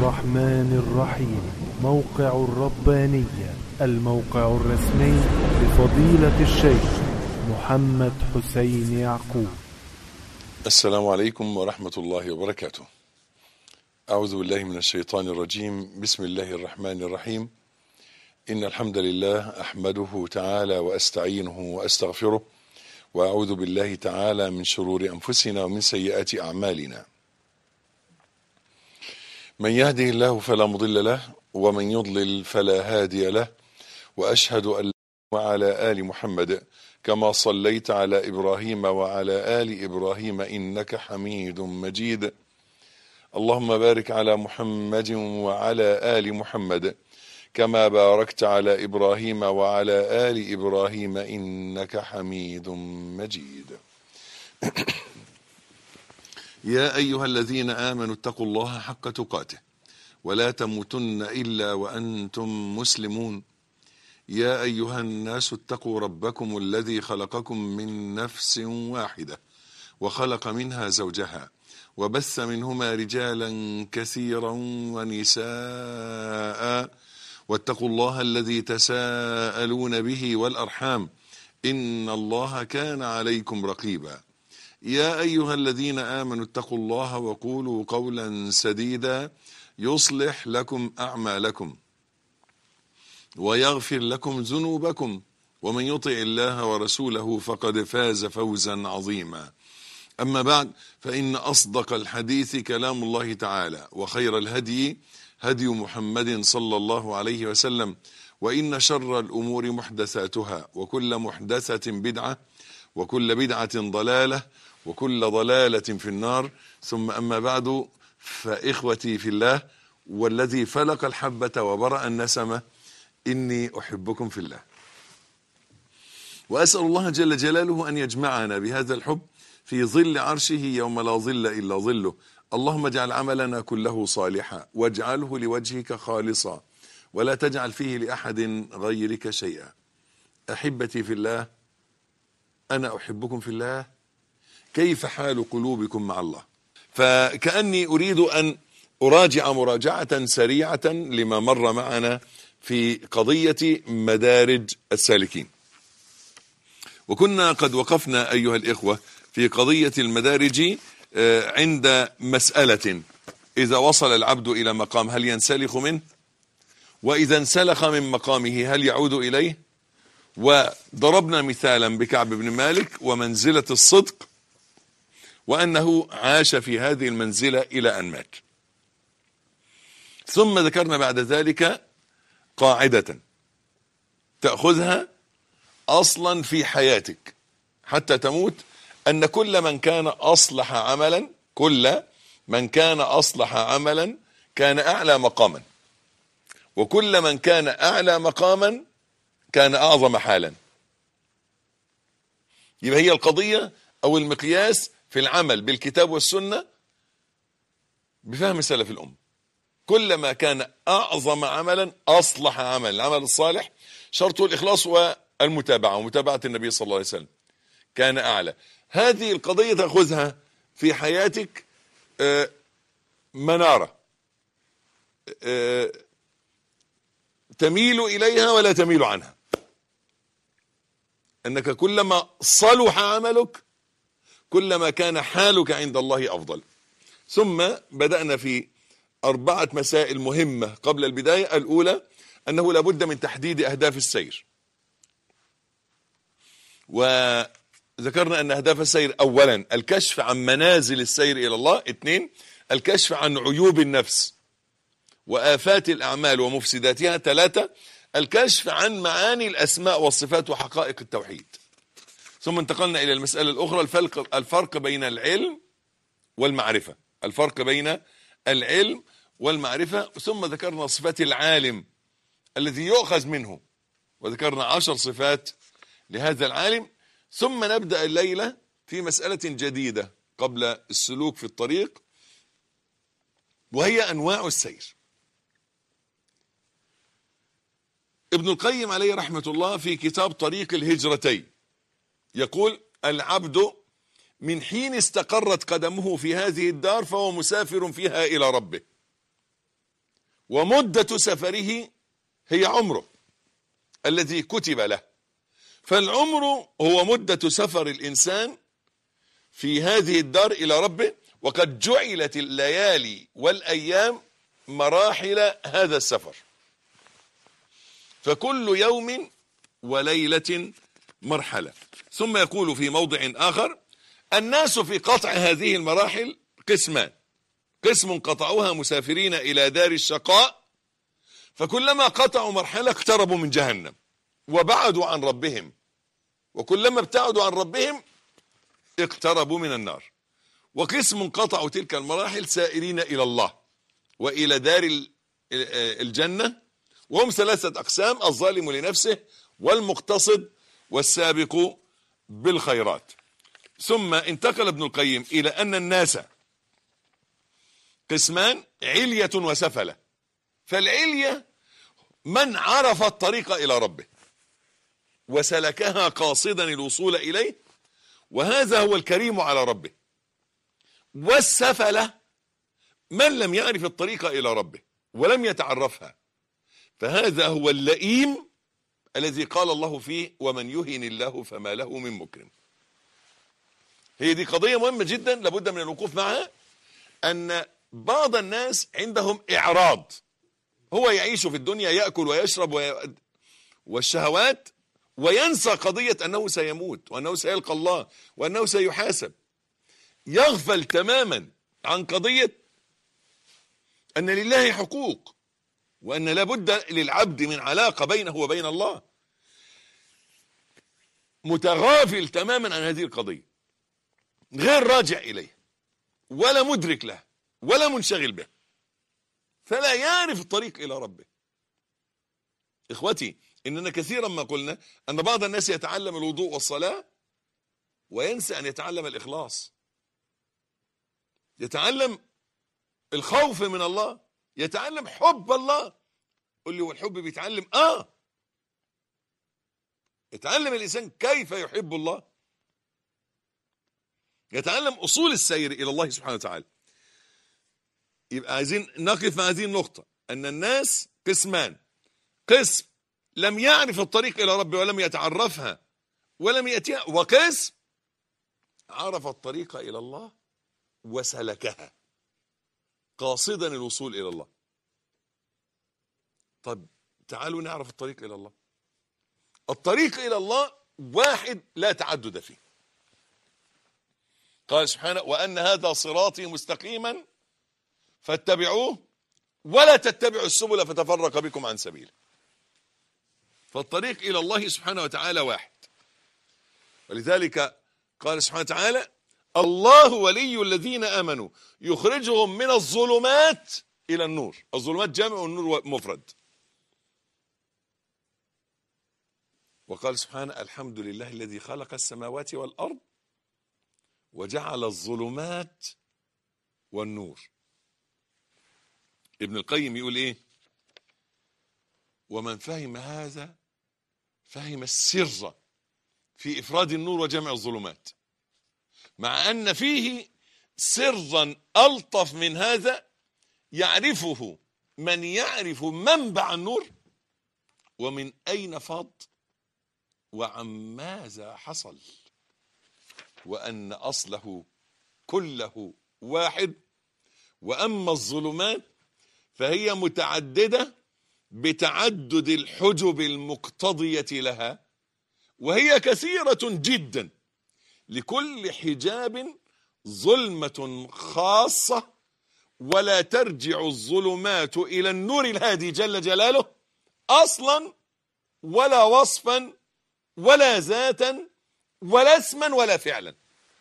الرحمن الرحيم موقع الربانية الموقع الرسمي لفضيلة الشيخ محمد حسين يعقوب السلام عليكم ورحمة الله وبركاته أعوذ بالله من الشيطان الرجيم بسم الله الرحمن الرحيم إن الحمد لله أحمده تعالى وأستعينه وأستغفره وأعوذ بالله تعالى من شرور أنفسنا ومن سيئات أعمالنا من يهده الله فلا مضل له ومن يضلل فلا هادي له وأشهد أن وعلى آل محمد كما صليت على إبراهيم وعلى آل إبراهيم إنك حميد مجيد اللهم بارك على محمد وعلى آل محمد كما باركت على إبراهيم وعلى آل إبراهيم إنك حميد مجيد يا أيها الذين آمنوا اتقوا الله حق تقاته ولا تموتن إلا وأنتم مسلمون يا أيها الناس اتقوا ربكم الذي خلقكم من نفس واحدة وخلق منها زوجها وبث منهما رجالا كثيرا ونساء واتقوا الله الذي تساءلون به والأرحام إن الله كان عليكم رقيبا يا أيها الذين آمنوا اتقوا الله وقولوا قولا سديدا يصلح لكم أعمالكم ويغفر لكم ذنوبكم ومن يطع الله ورسوله فقد فاز فوزا عظيما أما بعد فإن أصدق الحديث كلام الله تعالى وخير الهدي هدي محمد صلى الله عليه وسلم وإن شر الأمور محدثاتها وكل محدثة بدعة وكل بدعة ضلالة وكل ضلالة في النار ثم أما بعد فإخوتي في الله والذي فلق الحبة وبرأ النسمة إني أحبكم في الله وأسأل الله جل جلاله أن يجمعنا بهذا الحب في ظل عرشه يوم لا ظل إلا ظله اللهم اجعل عملنا كله صالحا واجعله لوجهك خالصا ولا تجعل فيه لأحد غيرك شيئا أحبتي في الله أنا أحبكم في الله كيف حال قلوبكم مع الله فكأني أريد أن أراجع مراجعة سريعة لما مر معنا في قضية مدارج السالكين وكنا قد وقفنا أيها الإخوة في قضية المدارج عند مسألة إذا وصل العبد إلى مقام هل ينسلخ منه وإذا انسلخ من مقامه هل يعود إليه وضربنا مثالا بكعب بن مالك ومنزلة الصدق وأنه عاش في هذه المنزلة إلى أن مات ثم ذكرنا بعد ذلك قاعدة تأخذها أصلا في حياتك حتى تموت أن كل من كان أصلح عملا كل من كان أصلح عملا كان أعلى مقاما وكل من كان أعلى مقاما كان أعظم حالا يبقى هي القضية أو المقياس في العمل بالكتاب والسنة بفهم سلف الأم كلما كان أعظم عملا أصلح عملا العمل الصالح شرطه الإخلاص والمتابعة ومتابعة النبي صلى الله عليه وسلم كان أعلى هذه القضية تأخذها في حياتك منارة تميل إليها ولا تميل عنها أنك كلما صلح عملك كلما كان حالك عند الله أفضل ثم بدأنا في أربعة مسائل مهمة قبل البداية الأولى أنه لابد من تحديد أهداف السير وذكرنا أن أهداف السير أولا الكشف عن منازل السير إلى الله اثنين الكشف عن عيوب النفس وآفات الأعمال ومفسداتها ثلاثة الكشف عن معاني الأسماء والصفات وحقائق التوحيد ثم انتقلنا إلى المسألة الأخرى الفرق, الفرق بين العلم والمعرفة الفرق بين العلم والمعرفة ثم ذكرنا صفات العالم الذي يؤخذ منه وذكرنا عشر صفات لهذا العالم ثم نبدأ الليلة في مسألة جديدة قبل السلوك في الطريق وهي أنواع السير ابن القيم عليه رحمة الله في كتاب طريق الهجرتين يقول العبد من حين استقرت قدمه في هذه الدار فهو مسافر فيها إلى ربه ومدة سفره هي عمره الذي كتب له فالعمر هو مدة سفر الإنسان في هذه الدار إلى ربه وقد جعلت الليالي والأيام مراحل هذا السفر فكل يوم وليلة مرحلة ثم يقول في موضع آخر الناس في قطع هذه المراحل قسمان قسم قطعوها مسافرين إلى دار الشقاء فكلما قطعوا مرحلة اقتربوا من جهنم وبعدوا عن ربهم وكلما ابتعدوا عن ربهم اقتربوا من النار وقسم قطعوا تلك المراحل سائرين إلى الله وإلى دار الجنة وهم ثلاثة أقسام الظالم لنفسه والمقتصد والسابق بالخيرات ثم انتقل ابن القيم إلى أن الناس قسمان علية وسفلة فالعلية من عرف الطريق إلى ربه وسلكها قاصدا الوصول إليه وهذا هو الكريم على ربه والسفلة من لم يعرف الطريق إلى ربه ولم يتعرفها فهذا هو اللئيم الذي قال الله فيه ومن يهن الله فما له من مكرم هي دي قضية مهمة جدا لابد من الوقوف معها أن بعض الناس عندهم إعراض هو يعيش في الدنيا يأكل ويشرب وي... والشهوات وينسى قضية أنه سيموت وأنه سيلقى الله وأنه سيحاسب يغفل تماما عن قضية أن لله حقوق وأن لابد للعبد من علاقة بينه وبين الله متغافل تماما عن هذه القضية غير راجع إليه ولا مدرك له ولا منشغل به فلا يعرف الطريق إلى ربه إخوتي إننا كثيرا ما قلنا أن بعض الناس يتعلم الوضوء والصلاة وينسى أن يتعلم الإخلاص يتعلم الخوف من الله يتعلم حب الله قل لي والحب بيتعلم آه يتعلم الإنسان كيف يحب الله يتعلم أصول السير إلى الله سبحانه وتعالى يبقى عايزين نقف مع هذه النقطة أن الناس قسمان قسم لم يعرف الطريق إلى ربه ولم يتعرفها ولم يأتيها وقسم عرف الطريق إلى الله وسلكها قاصدا الوصول إلى الله طب تعالوا نعرف الطريق إلى الله الطريق إلى الله واحد لا تعدد فيه قال سبحانه وأن هذا صراطي مستقيما فاتبعوه ولا تتبعوا السبل فتفرق بكم عن سبيله فالطريق إلى الله سبحانه وتعالى واحد ولذلك قال سبحانه وتعالى الله ولي الذين آمنوا يخرجهم من الظلمات إلى النور الظلمات جامع والنور مفرد وقال سبحانه الحمد لله الذي خلق السماوات والأرض وجعل الظلمات والنور ابن القيم يقول ايه ومن فهم هذا فهم السر في إفراد النور وجمع الظلمات مع أن فيه سرا ألطف من هذا يعرفه من يعرف منبع النور ومن أين فاض وعن ماذا حصل وأن أصله كله واحد وأما الظلمات فهي متعددة بتعدد الحجب المقتضية لها وهي كثيرة جدا لكل حجاب ظلمة خاصة ولا ترجع الظلمات إلى النور الهادي جل جلاله أصلا ولا وصفا ولا ذاتا ولا اسما ولا فعلا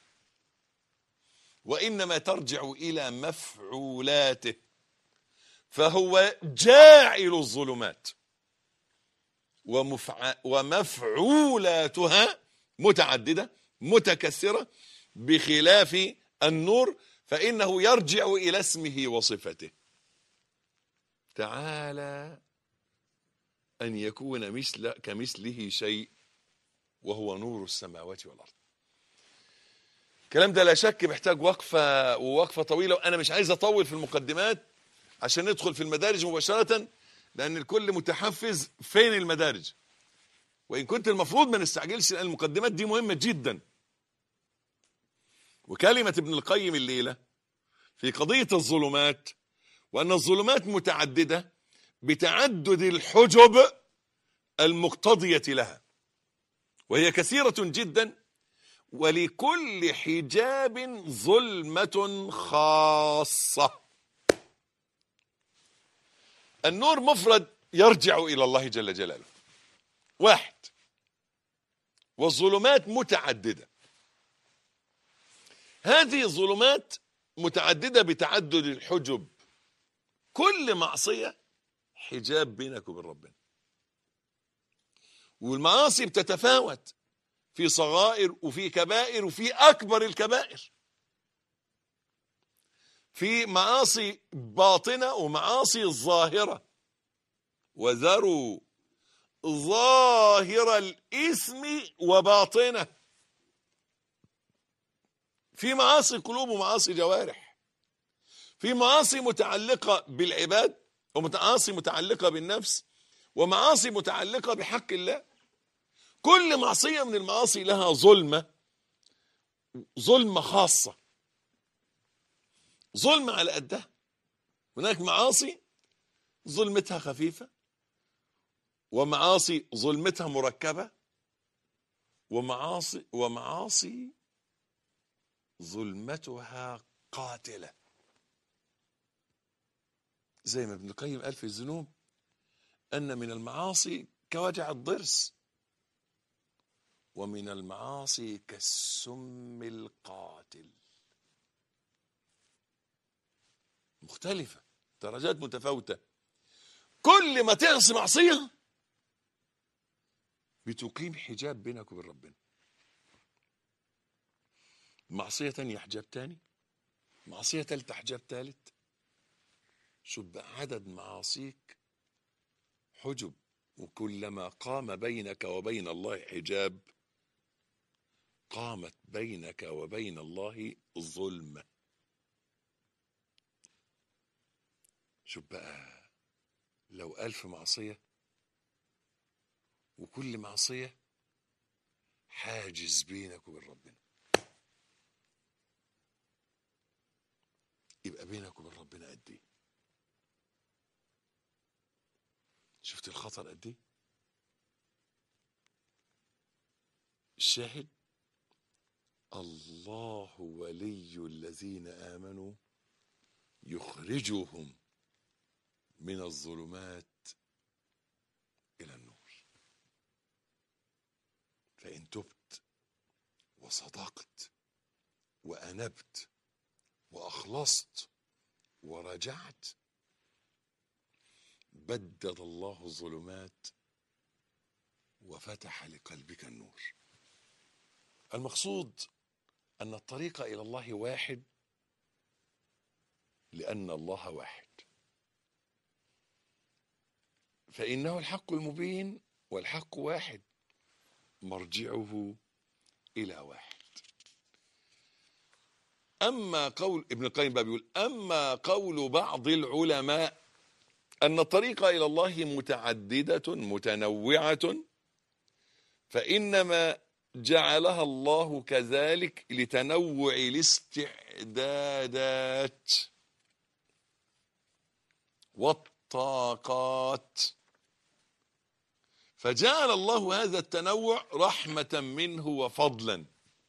وإنما ترجع إلى مفعولاته فهو جاعل الظلمات ومفع... ومفعولاتها متعددة متكثرة بخلاف النور فإنه يرجع إلى اسمه وصفته تعالى أن يكون مثل كمثله شيء وهو نور السماوات والأرض الكلام ده لا شك محتاج وقفة ووقفة طويلة وأنا مش عايز أطول في المقدمات عشان ندخل في المدارج مباشرة لأن الكل متحفز فين المدارج وإن كنت المفروض ما نستعجلش لأن المقدمات دي مهمة جدا وكلمة ابن القيم الليلة في قضية الظلمات وأن الظلمات متعددة بتعدد الحجب المقتضية لها وهي كثيرة جدا ولكل حجاب ظلمة خاصة النور مفرد يرجع إلى الله جل جلاله واحد والظلمات متعددة هذه الظلمات متعددة بتعدد الحجب كل معصية حجاب بينك وبين ربنا والمعاصي بتتفاوت في صغائر وفي كبائر وفي أكبر الكبائر في معاصي باطنة ومعاصي ظاهرة وذروا ظاهر الإثم وباطنه في معاصي قلوب ومعاصي جوارح في معاصي متعلقة بالعباد ومعاصي متعلقة بالنفس ومعاصي متعلقة بحق الله كل معصية من المعاصي لها ظلمة ظلمة خاصة ظلمة على قدها هناك معاصي ظلمتها خفيفة ومعاصي ظلمتها مركبة ومعاصي ومعاصي ظلمتها قاتلة زي ما ابن القيم قال في الذنوب أن من المعاصي كوجع الضرس ومن المعاصي كالسم القاتل مختلفة درجات متفاوتة كل ما تعصي معصية بتقيم حجاب بينك وبين ربنا معصية تانية حجاب تاني معصية تالتة حجاب تالت شوف بقى عدد معاصيك حجب وكلما قام بينك وبين الله حجاب قامت بينك وبين الله ظلمة شوف بقى لو ألف معصية وكل معصية حاجز بينك وبين ربنا يبقى بينك وبين ربنا قد ايه شفت الخطر قد ايه الشاهد الله ولي الذين امنوا يخرجهم من الظلمات الى النور فان تبت وصدقت وانبت واخلصت ورجعت بدد الله الظلمات وفتح لقلبك النور المقصود ان الطريق الى الله واحد لان الله واحد فانه الحق المبين والحق واحد مرجعه الى واحد اما قول ابن القيم بقى بيقول اما قول بعض العلماء ان الطريق الى الله متعدده متنوعه فانما جعلها الله كذلك لتنوع الاستعدادات والطاقات فجعل الله هذا التنوع رحمه منه وفضلا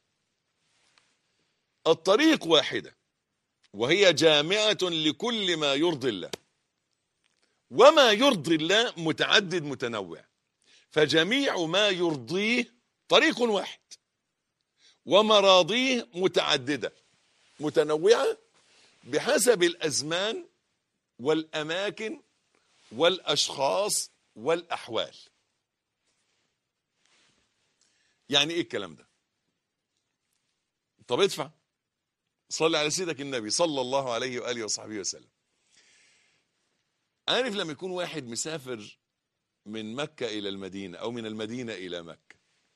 الطريق واحده وهي جامعه لكل ما يرضي الله وما يرضي الله متعدد متنوع فجميع ما يرضيه طريق واحد ومراضيه متعدده متنوعه بحسب الازمان والاماكن والاشخاص والاحوال يعني ايه الكلام ده طب ادفع صلي على سيدك النبي صلى الله عليه واله وصحبه وسلم عارف لما يكون واحد مسافر من مكة إلى المدينة أو من المدينة إلى مكة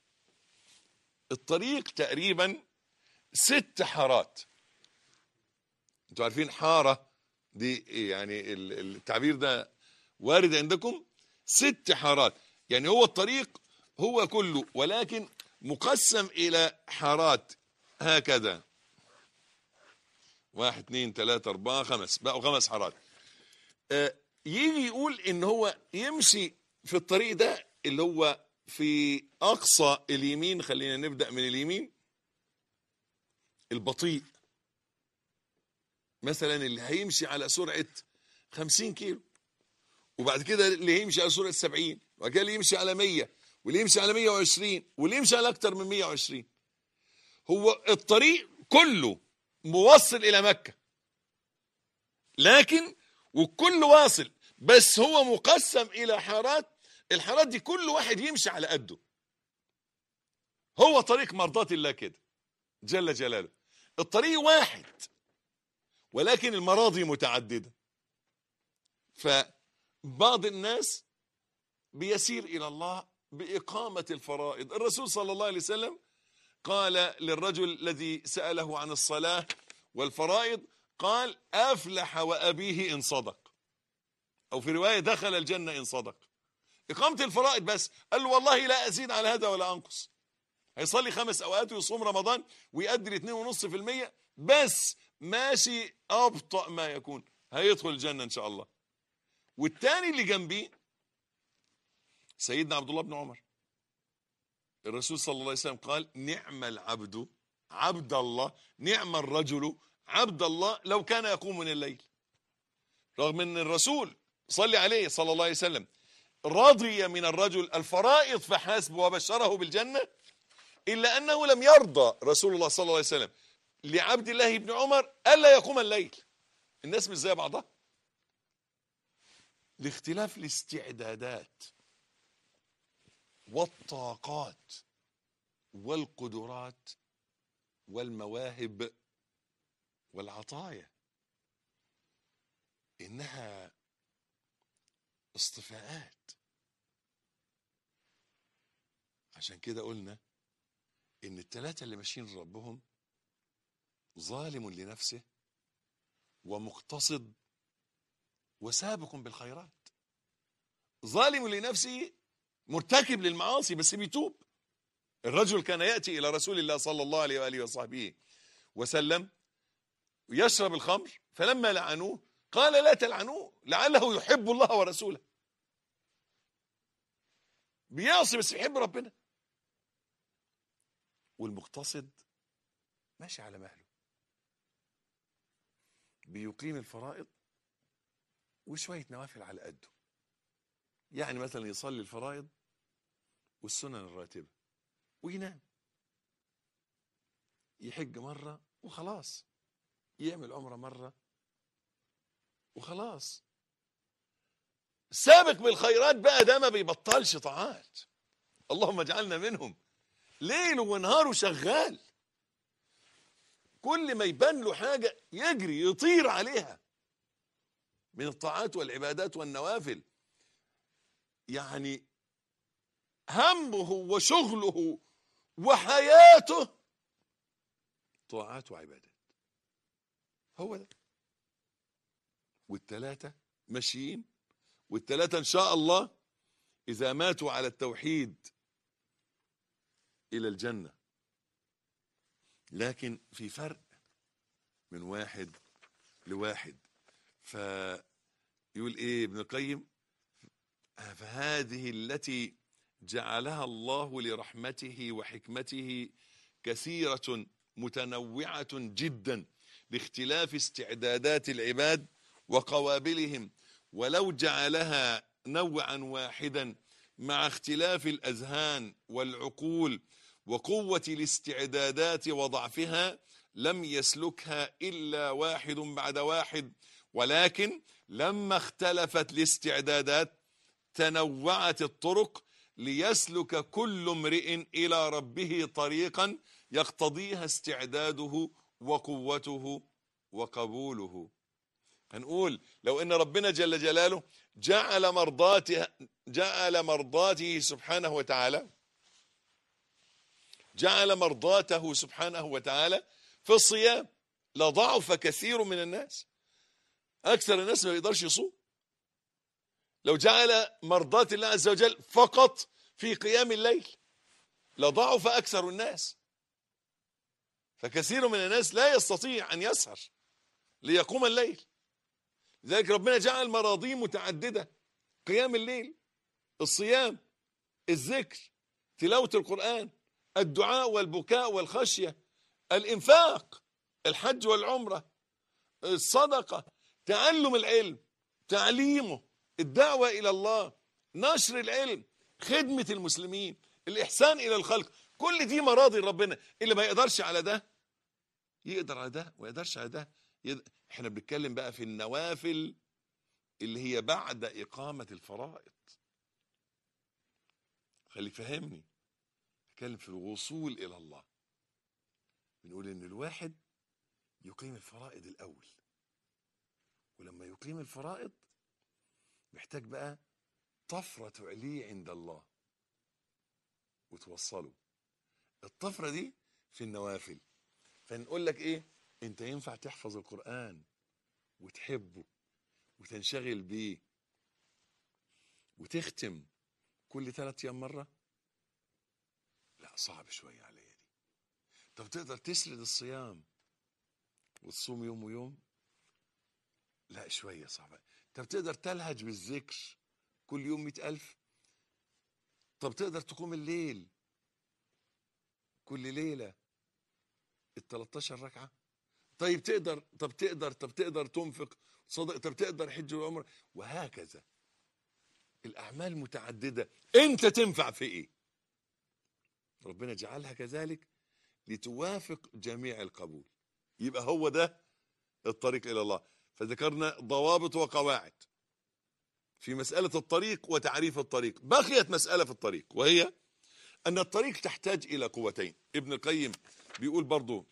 الطريق تقريبا ست حارات انتوا عارفين حارة دي إيه يعني ال- التعبير ده وارد عندكم ست حارات يعني هو الطريق هو كله ولكن مقسم الى حارات هكذا واحد اثنين ثلاثة أربعة خمس بقوا خمس حارات آه، يجي يقول إن هو يمشي في الطريق ده اللي هو في أقصى اليمين خلينا نبدأ من اليمين البطيء مثلا اللي هيمشي على سرعة 50 كيلو وبعد كده اللي هيمشي على سرعة 70 وبعد كده اللي يمشي على 100 واللي يمشي على 120 واللي يمشي على أكتر من 120 هو الطريق كله موصل إلى مكة لكن والكل واصل بس هو مقسم إلى حارات الحارات دي كل واحد يمشي على قده هو طريق مرضاة الله كده جل جلاله الطريق واحد ولكن المراضي متعددة فبعض الناس بيسير إلى الله بإقامة الفرائض الرسول صلى الله عليه وسلم قال للرجل الذي سأله عن الصلاة والفرائض قال أفلح وأبيه إن صدق أو في رواية دخل الجنة إن صدق إقامة الفرائض بس قال له والله لا أزيد على هذا ولا أنقص هيصلي خمس أوقات ويصوم رمضان ويؤدي الاثنين ونص في المية بس ماشي أبطأ ما يكون هيدخل الجنة إن شاء الله والتاني اللي جنبيه سيدنا عبد الله بن عمر الرسول صلى الله عليه وسلم قال نعم العبد عبد الله نعم الرجل عبد الله لو كان يقوم من الليل رغم ان الرسول صلى عليه صلى الله عليه وسلم رضي من الرجل الفرائض فحسب وبشره بالجنة إلا أنه لم يرضى رسول الله صلى الله عليه وسلم لعبد الله بن عمر ألا يقوم الليل الناس مش زي بعضها لاختلاف الاستعدادات والطاقات والقدرات والمواهب والعطايا إنها اصطفاءات عشان كده قلنا ان الثلاثة اللي ماشيين لربهم ظالم لنفسه ومقتصد وسابق بالخيرات ظالم لنفسه مرتكب للمعاصي بس بيتوب الرجل كان يأتي إلى رسول الله صلى الله عليه وآله وصحبه وسلم يشرب الخمر فلما لعنوه قال لا تلعنوه لعله يحب الله ورسوله بيعصي بس بيحب ربنا والمقتصد ماشي على مهله بيقيم الفرائض وشوية نوافل على قده يعني مثلا يصلي الفرائض والسنن الراتبة وينام يحج مرة وخلاص يعمل عمرة مرة وخلاص سابق بالخيرات بقى ده ما بيبطلش طاعات اللهم اجعلنا منهم ليل ونهار شغال كل ما يبان له حاجة يجري يطير عليها من الطاعات والعبادات والنوافل يعني همه وشغله وحياته طاعات وعبادات هو ده والثلاثة ماشيين والثلاثة إن شاء الله إذا ماتوا على التوحيد إلى الجنة لكن في فرق من واحد لواحد فيقول إيه ابن القيم فهذه التي جعلها الله لرحمته وحكمته كثيرة متنوعة جدا لاختلاف استعدادات العباد وقوابلهم ولو جعلها نوعا واحدا مع اختلاف الأذهان والعقول وقوة الاستعدادات وضعفها لم يسلكها إلا واحد بعد واحد ولكن لما اختلفت الاستعدادات تنوعت الطرق ليسلك كل امرئ إلى ربه طريقا يقتضيها استعداده وقوته وقبوله هنقول لو ان ربنا جل جلاله جعل مرضاته جعل مرضاته سبحانه وتعالى جعل مرضاته سبحانه وتعالى في الصيام لضعف كثير من الناس اكثر الناس ما يقدرش يصوم لو جعل مرضاة الله عز وجل فقط في قيام الليل لضعف اكثر الناس فكثير من الناس لا يستطيع ان يسهر ليقوم الليل لذلك ربنا جعل مراضي متعدده قيام الليل الصيام الذكر تلاوه القران الدعاء والبكاء والخشيه الانفاق الحج والعمره الصدقه تعلم العلم تعليمه الدعوه الى الله نشر العلم خدمه المسلمين الاحسان الى الخلق كل دي مراضي ربنا اللي ما يقدرش على ده يقدر على ده وما يقدرش على ده يد... احنا بنتكلم بقى في النوافل اللي هي بعد إقامة الفرائض خليك فهمني نتكلم في الوصول إلى الله بنقول إن الواحد يقيم الفرائض الأول ولما يقيم الفرائض محتاج بقى طفرة تعليه عند الله وتوصله الطفرة دي في النوافل فنقول لك ايه انت ينفع تحفظ القرآن وتحبه وتنشغل بيه وتختم كل ثلاث ايام مرة لا صعب شوية عليا دي طب تقدر تسرد الصيام وتصوم يوم ويوم لا شوية صعبة طب تقدر تلهج بالذكر كل يوم مئة ألف طب تقدر تقوم الليل كل ليلة ال 13 ركعة طيب تقدر طب تقدر طب تقدر تنفق صدق طب تقدر حج والعمرة وهكذا الأعمال متعددة أنت تنفع في إيه ربنا جعلها كذلك لتوافق جميع القبول يبقى هو ده الطريق إلى الله فذكرنا ضوابط وقواعد في مسألة الطريق وتعريف الطريق بقيت مسألة في الطريق وهي أن الطريق تحتاج إلى قوتين ابن القيم بيقول برضو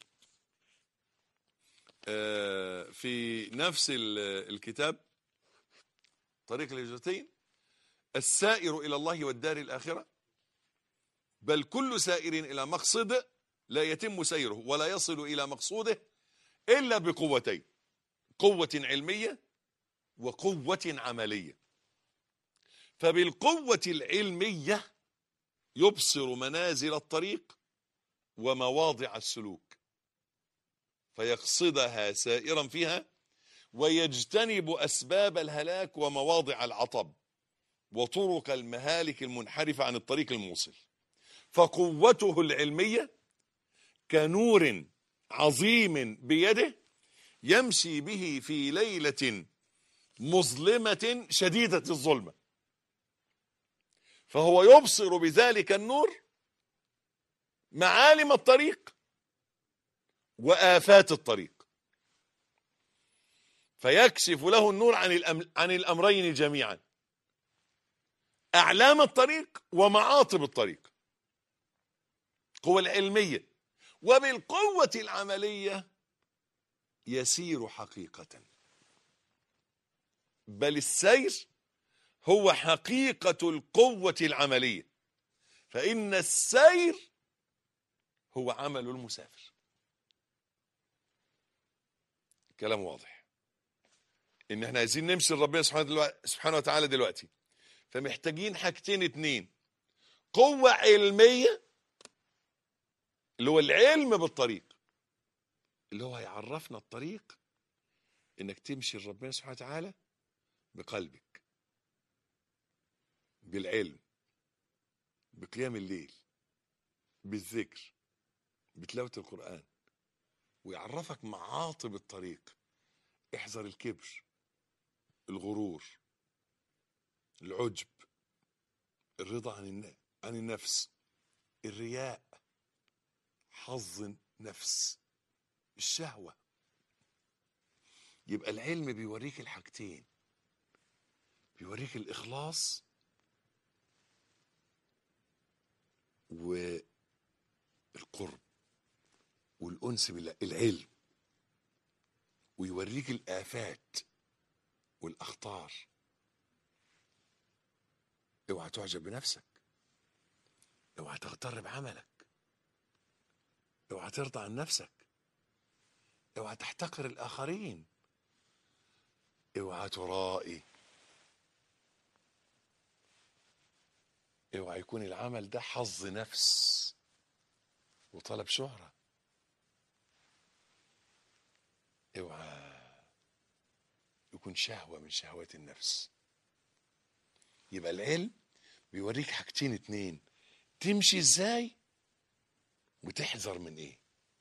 في نفس الكتاب طريق الهجرتين السائر إلى الله والدار الآخرة بل كل سائر إلى مقصد لا يتم سيره ولا يصل إلى مقصوده إلا بقوتين قوة علمية وقوة عملية فبالقوة العلمية يبصر منازل الطريق ومواضع السلوك فيقصدها سائرا فيها ويجتنب أسباب الهلاك ومواضع العطب وطرق المهالك المنحرفة عن الطريق الموصل فقوته العلمية كنور عظيم بيده يمشي به في ليلة مظلمة شديدة الظلمة فهو يبصر بذلك النور معالم الطريق وآفات الطريق فيكشف له النور عن الأم... عن الأمرين جميعا أعلام الطريق ومعاطب الطريق قوة العلمية وبالقوة العملية يسير حقيقة بل السير هو حقيقة القوة العملية فإن السير هو عمل المسافر كلام واضح ان احنا عايزين نمشي لربنا سبحانه وتعالى دلوقتي فمحتاجين حاجتين اتنين قوة علمية اللي هو العلم بالطريق اللي هو هيعرفنا الطريق انك تمشي لربنا سبحانه وتعالى بقلبك بالعلم بقيام الليل بالذكر بتلاوة القرآن ويعرفك معاطب الطريق احذر الكبر الغرور العجب الرضا عن عن النفس الرياء حظ نفس الشهوة يبقى العلم بيوريك الحاجتين بيوريك الإخلاص والقرب والأنس بالله العلم ويوريك الآفات والأخطار اوعى تعجب بنفسك اوعى تغتر بعملك اوعى ترضى عن نفسك اوعى تحتقر الآخرين اوعى ترائي اوعى يكون العمل ده حظ نفس وطلب شهرة اوعى يكون شهوة من شهوات النفس يبقى العلم بيوريك حاجتين اتنين تمشي ازاي وتحذر من ايه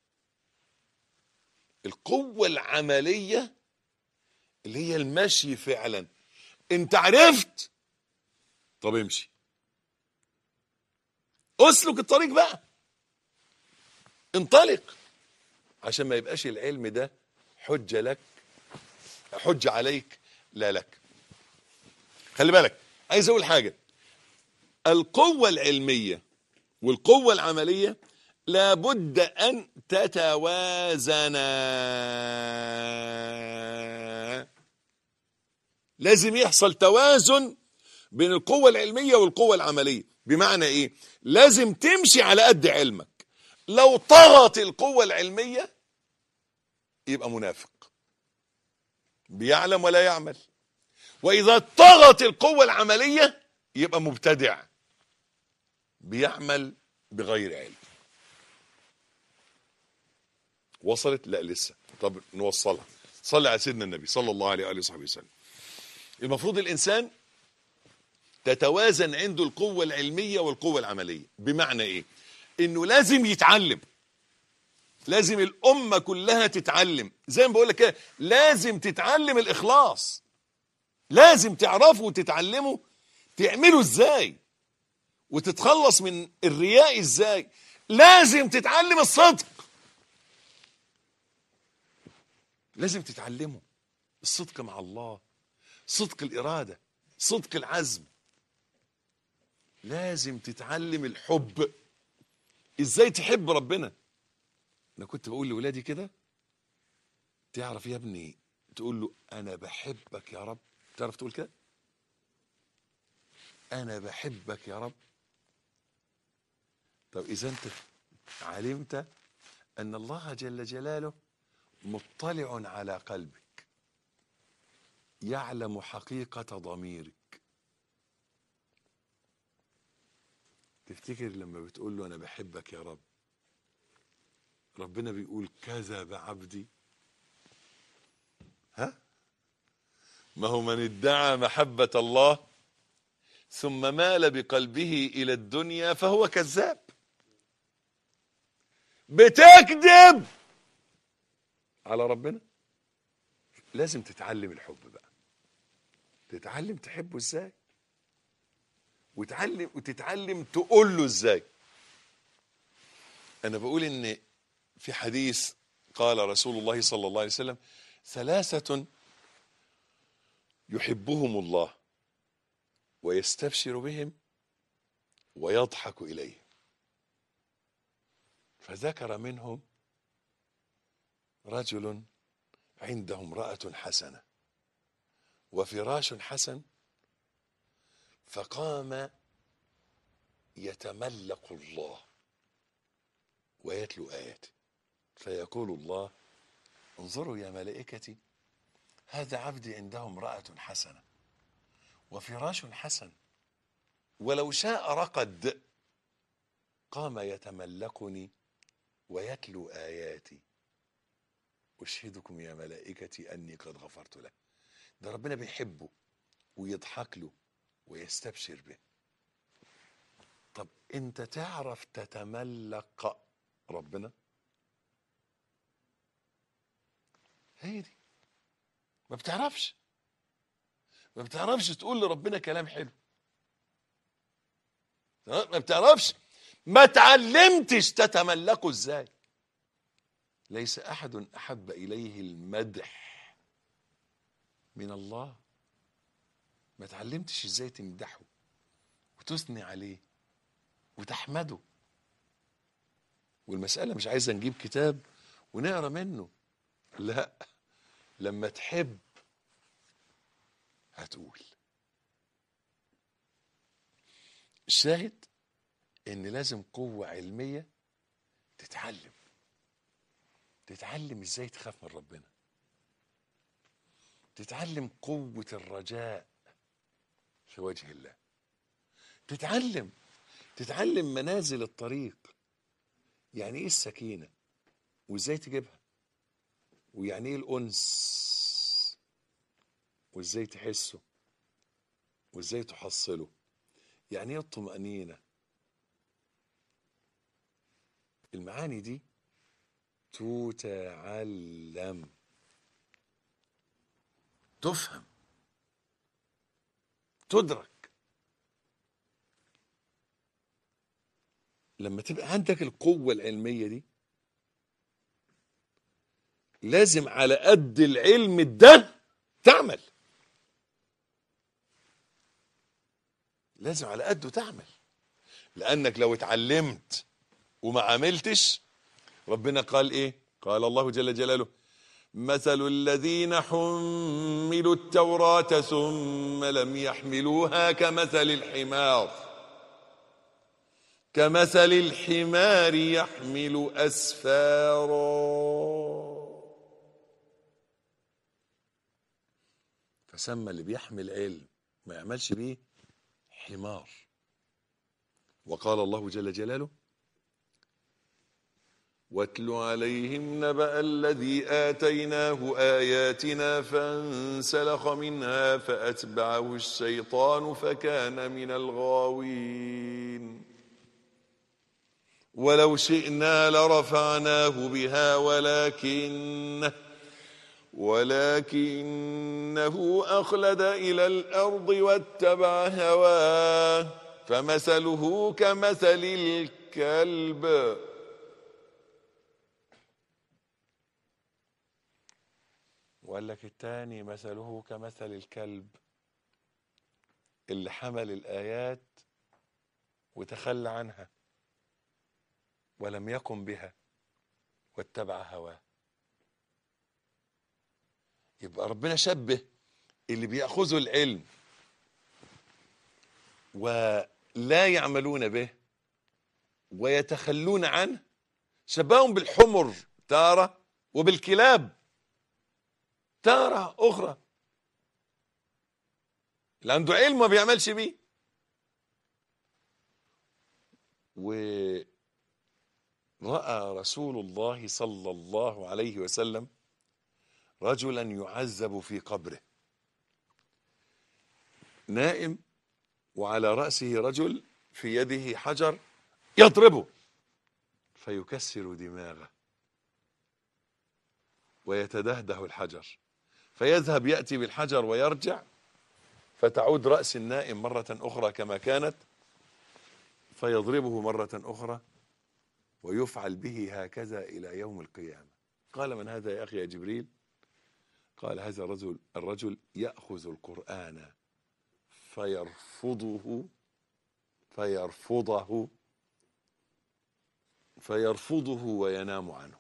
القوة العملية اللي هي المشي فعلا انت عرفت طب امشي اسلك الطريق بقى انطلق عشان ما يبقاش العلم ده حجة لك حجة عليك لا لك خلي بالك عايز اقول حاجة القوة العلمية والقوة العملية لابد أن تتوازنا لازم يحصل توازن بين القوة العلمية والقوة العملية بمعنى ايه لازم تمشي على قد علمك لو طغت القوة العلمية يبقى منافق بيعلم ولا يعمل وإذا طغت القوة العملية يبقى مبتدع بيعمل بغير علم وصلت لا لسه طب نوصلها صلي على سيدنا النبي صلى الله عليه وآله وصحبه وسلم المفروض الإنسان تتوازن عنده القوة العلمية والقوة العملية بمعنى إيه إنه لازم يتعلم لازم الأمة كلها تتعلم زي ما بقول لك كده لازم تتعلم الإخلاص لازم تعرفوا وتتعلموا تعملوا إزاي وتتخلص من الرياء إزاي لازم تتعلم الصدق لازم تتعلموا الصدق مع الله صدق الإرادة صدق العزم لازم تتعلم الحب ازاي تحب ربنا انا كنت بقول لاولادي كده تعرف يا ابني تقول له انا بحبك يا رب تعرف تقول كده انا بحبك يا رب طب اذا انت علمت ان الله جل جلاله مطلع على قلبك يعلم حقيقة ضميرك تفتكر لما بتقول له انا بحبك يا رب ربنا بيقول كذب عبدي ها ما هو من ادعى محبة الله ثم مال بقلبه الى الدنيا فهو كذاب بتكذب على ربنا لازم تتعلم الحب بقى تتعلم تحبه ازاي وتعلم وتتعلم تقول له ازاي انا بقول ان في حديث قال رسول الله صلى الله عليه وسلم ثلاثة يحبهم الله ويستبشر بهم ويضحك إليهم فذكر منهم رجل عنده امرأة حسنة وفراش حسن فقام يتملق الله ويتلو آياته فيقول الله انظروا يا ملائكتي هذا عبدي عنده امرأة حسنة وفراش حسن ولو شاء رقد قام يتملقني ويتلو آياتي أشهدكم يا ملائكتي أني قد غفرت له ده ربنا بيحبه ويضحك له ويستبشر به طب انت تعرف تتملق ربنا هي دي ما بتعرفش ما بتعرفش تقول لربنا كلام حلو ما بتعرفش ما تعلمتش تتملقه ازاي ليس احد احب اليه المدح من الله ما تعلمتش ازاي تمدحه وتثني عليه وتحمده والمسألة مش عايزة نجيب كتاب ونقرا منه لا لما تحب هتقول الشاهد ان لازم قوة علمية تتعلم تتعلم ازاي تخاف من ربنا تتعلم قوة الرجاء في وجه الله تتعلم تتعلم منازل الطريق يعني ايه السكينة وازاي تجيبها ويعني ايه الأنس وازاي تحسه وازاي تحصله يعني ايه الطمأنينة المعاني دي تتعلم تفهم تدرك لما تبقى عندك القوة العلمية دي لازم على قد العلم ده تعمل لازم على قده تعمل لأنك لو اتعلمت وما عملتش ربنا قال ايه قال الله جل جلاله مثل الذين حملوا التوراة ثم لم يحملوها كمثل الحمار كمثل الحمار يحمل أسفارا فسمى اللي بيحمل علم ما يعملش بيه حمار وقال الله جل جلاله واتل عليهم نبأ الذي آتيناه آياتنا فانسلخ منها فأتبعه الشيطان فكان من الغاوين ولو شئنا لرفعناه بها ولكن ولكنه أخلد إلى الأرض واتبع هواه فمثله كمثل الكلب وقال لك التاني مثله كمثل الكلب اللي حمل الآيات وتخلى عنها ولم يقم بها واتبع هواه يبقى ربنا شبه اللي بيأخذوا العلم ولا يعملون به ويتخلون عنه شبههم بالحمر تارة وبالكلاب تارة أخرى اللي عنده علم ما بيعملش بيه ورأى رسول الله صلى الله عليه وسلم رجلا يعذب في قبره نائم وعلى رأسه رجل في يده حجر يضربه فيكسر دماغه ويتدهده الحجر فيذهب يأتي بالحجر ويرجع فتعود رأس النائم مرة أخرى كما كانت فيضربه مرة أخرى ويفعل به هكذا إلى يوم القيامة قال من هذا يا أخي يا جبريل قال هذا الرجل الرجل يأخذ القرآن فيرفضه فيرفضه فيرفضه وينام عنه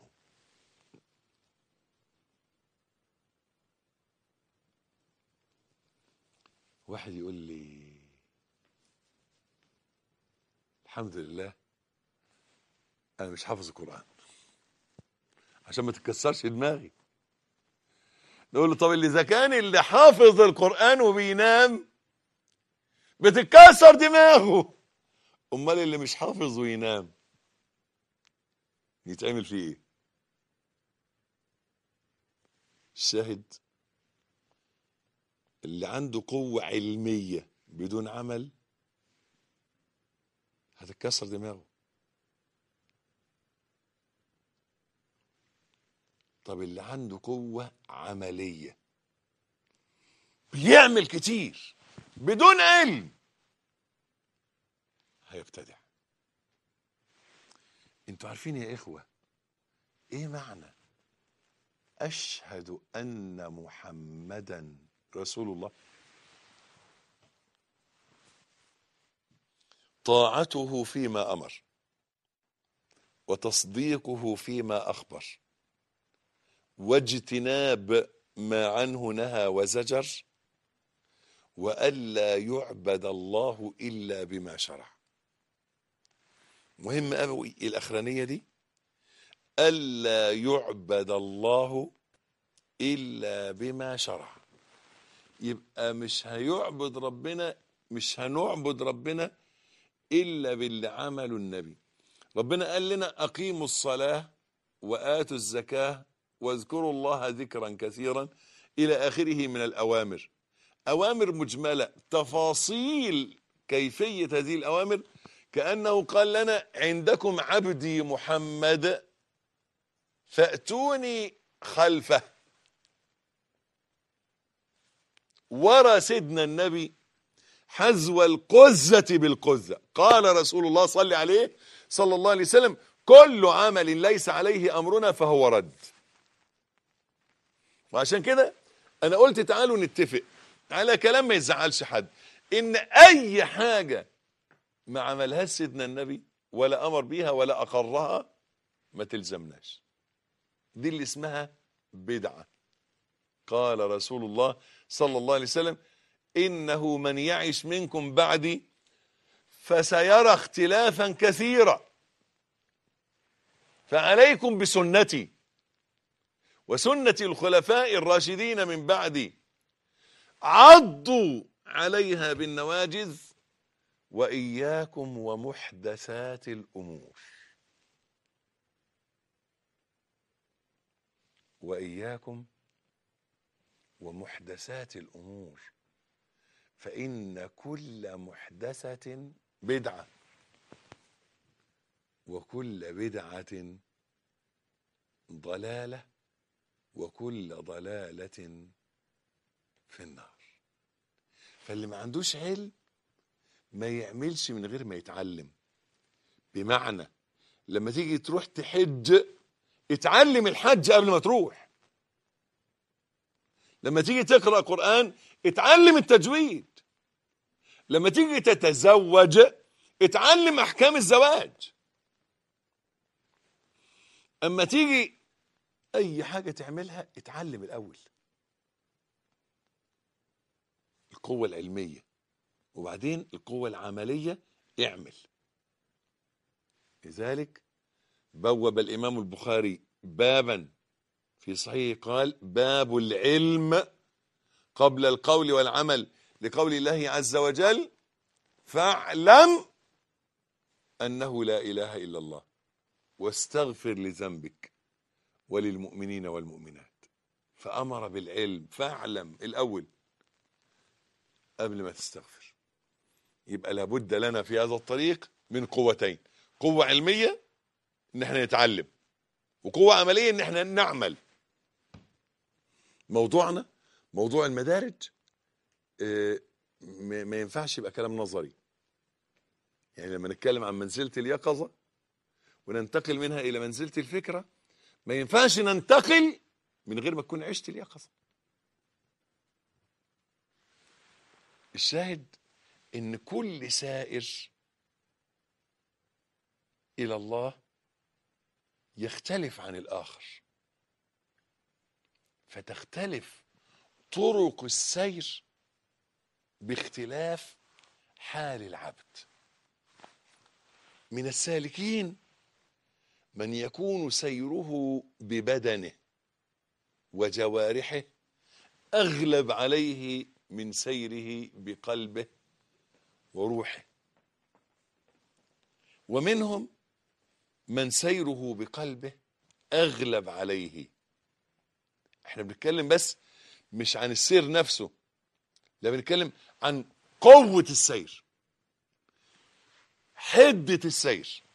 واحد يقول لي الحمد لله انا مش حافظ القرآن عشان ما تتكسرش دماغي نقول له طب اللي اذا كان اللي حافظ القرآن وبينام بتتكسر دماغه امال اللي مش حافظ وينام يتعمل فيه ايه الشاهد اللي عنده قوة علمية بدون عمل هتتكسر دماغه طب اللي عنده قوة عملية بيعمل كتير بدون علم هيبتدع انتوا عارفين يا اخوة ايه معنى اشهد ان محمدا رسول الله طاعته فيما امر وتصديقه فيما اخبر واجتناب ما عنه نهى وزجر والا يعبد الله الا بما شرع مهم قوي الاخرانيه دي الا يعبد الله الا بما شرع يبقى مش هيعبد ربنا مش هنعبد ربنا إلا باللي عمله النبي ربنا قال لنا أقيموا الصلاة وآتوا الزكاة واذكروا الله ذكرا كثيرا إلى آخره من الأوامر أوامر مجملة تفاصيل كيفية هذه الأوامر كأنه قال لنا عندكم عبدي محمد فأتوني خلفه ورا سيدنا النبي حذو القزة بالقزة قال رسول الله صلى عليه صلى الله عليه وسلم كل عمل ليس عليه أمرنا فهو رد وعشان كده أنا قلت تعالوا نتفق على كلام ما يزعلش حد إن أي حاجة ما عملهاش سيدنا النبي ولا أمر بيها ولا أقرها ما تلزمناش دي اللي اسمها بدعة قال رسول الله صلى الله عليه وسلم إنه من يعش منكم بعدي فسيرى اختلافا كثيرا فعليكم بسنتي وسنة الخلفاء الراشدين من بعدي عضوا عليها بالنواجذ وإياكم ومحدثات الأمور وإياكم ومحدثات الأمور فإن كل محدثة بدعة وكل بدعة ضلالة وكل ضلالة في النار فاللي ما عندوش علم ما يعملش من غير ما يتعلم بمعنى لما تيجي تروح تحج اتعلم الحج قبل ما تروح لما تيجي تقرأ قرآن اتعلم التجويد لما تيجي تتزوج اتعلم احكام الزواج اما تيجي اي حاجة تعملها اتعلم الاول القوة العلمية وبعدين القوة العملية اعمل لذلك بوب الامام البخاري بابا في صحيح قال باب العلم قبل القول والعمل لقول الله عز وجل فاعلم أنه لا إله إلا الله واستغفر لذنبك وللمؤمنين والمؤمنات فأمر بالعلم فاعلم الأول قبل ما تستغفر يبقى لابد لنا في هذا الطريق من قوتين قوة علمية ان احنا نتعلم وقوة عملية ان احنا نعمل موضوعنا موضوع المدارج اه ما ينفعش يبقى كلام نظري يعني لما نتكلم عن منزلة اليقظة وننتقل منها إلى منزلة الفكرة ما ينفعش ننتقل من غير ما تكون عشت اليقظة الشاهد ان كل سائر إلى الله يختلف عن الآخر فتختلف طرق السير باختلاف حال العبد من السالكين من يكون سيره ببدنه وجوارحه أغلب عليه من سيره بقلبه وروحه ومنهم من سيره بقلبه أغلب عليه احنا بنتكلم بس مش عن السير نفسه لا بنتكلم عن قوة السير حدة السير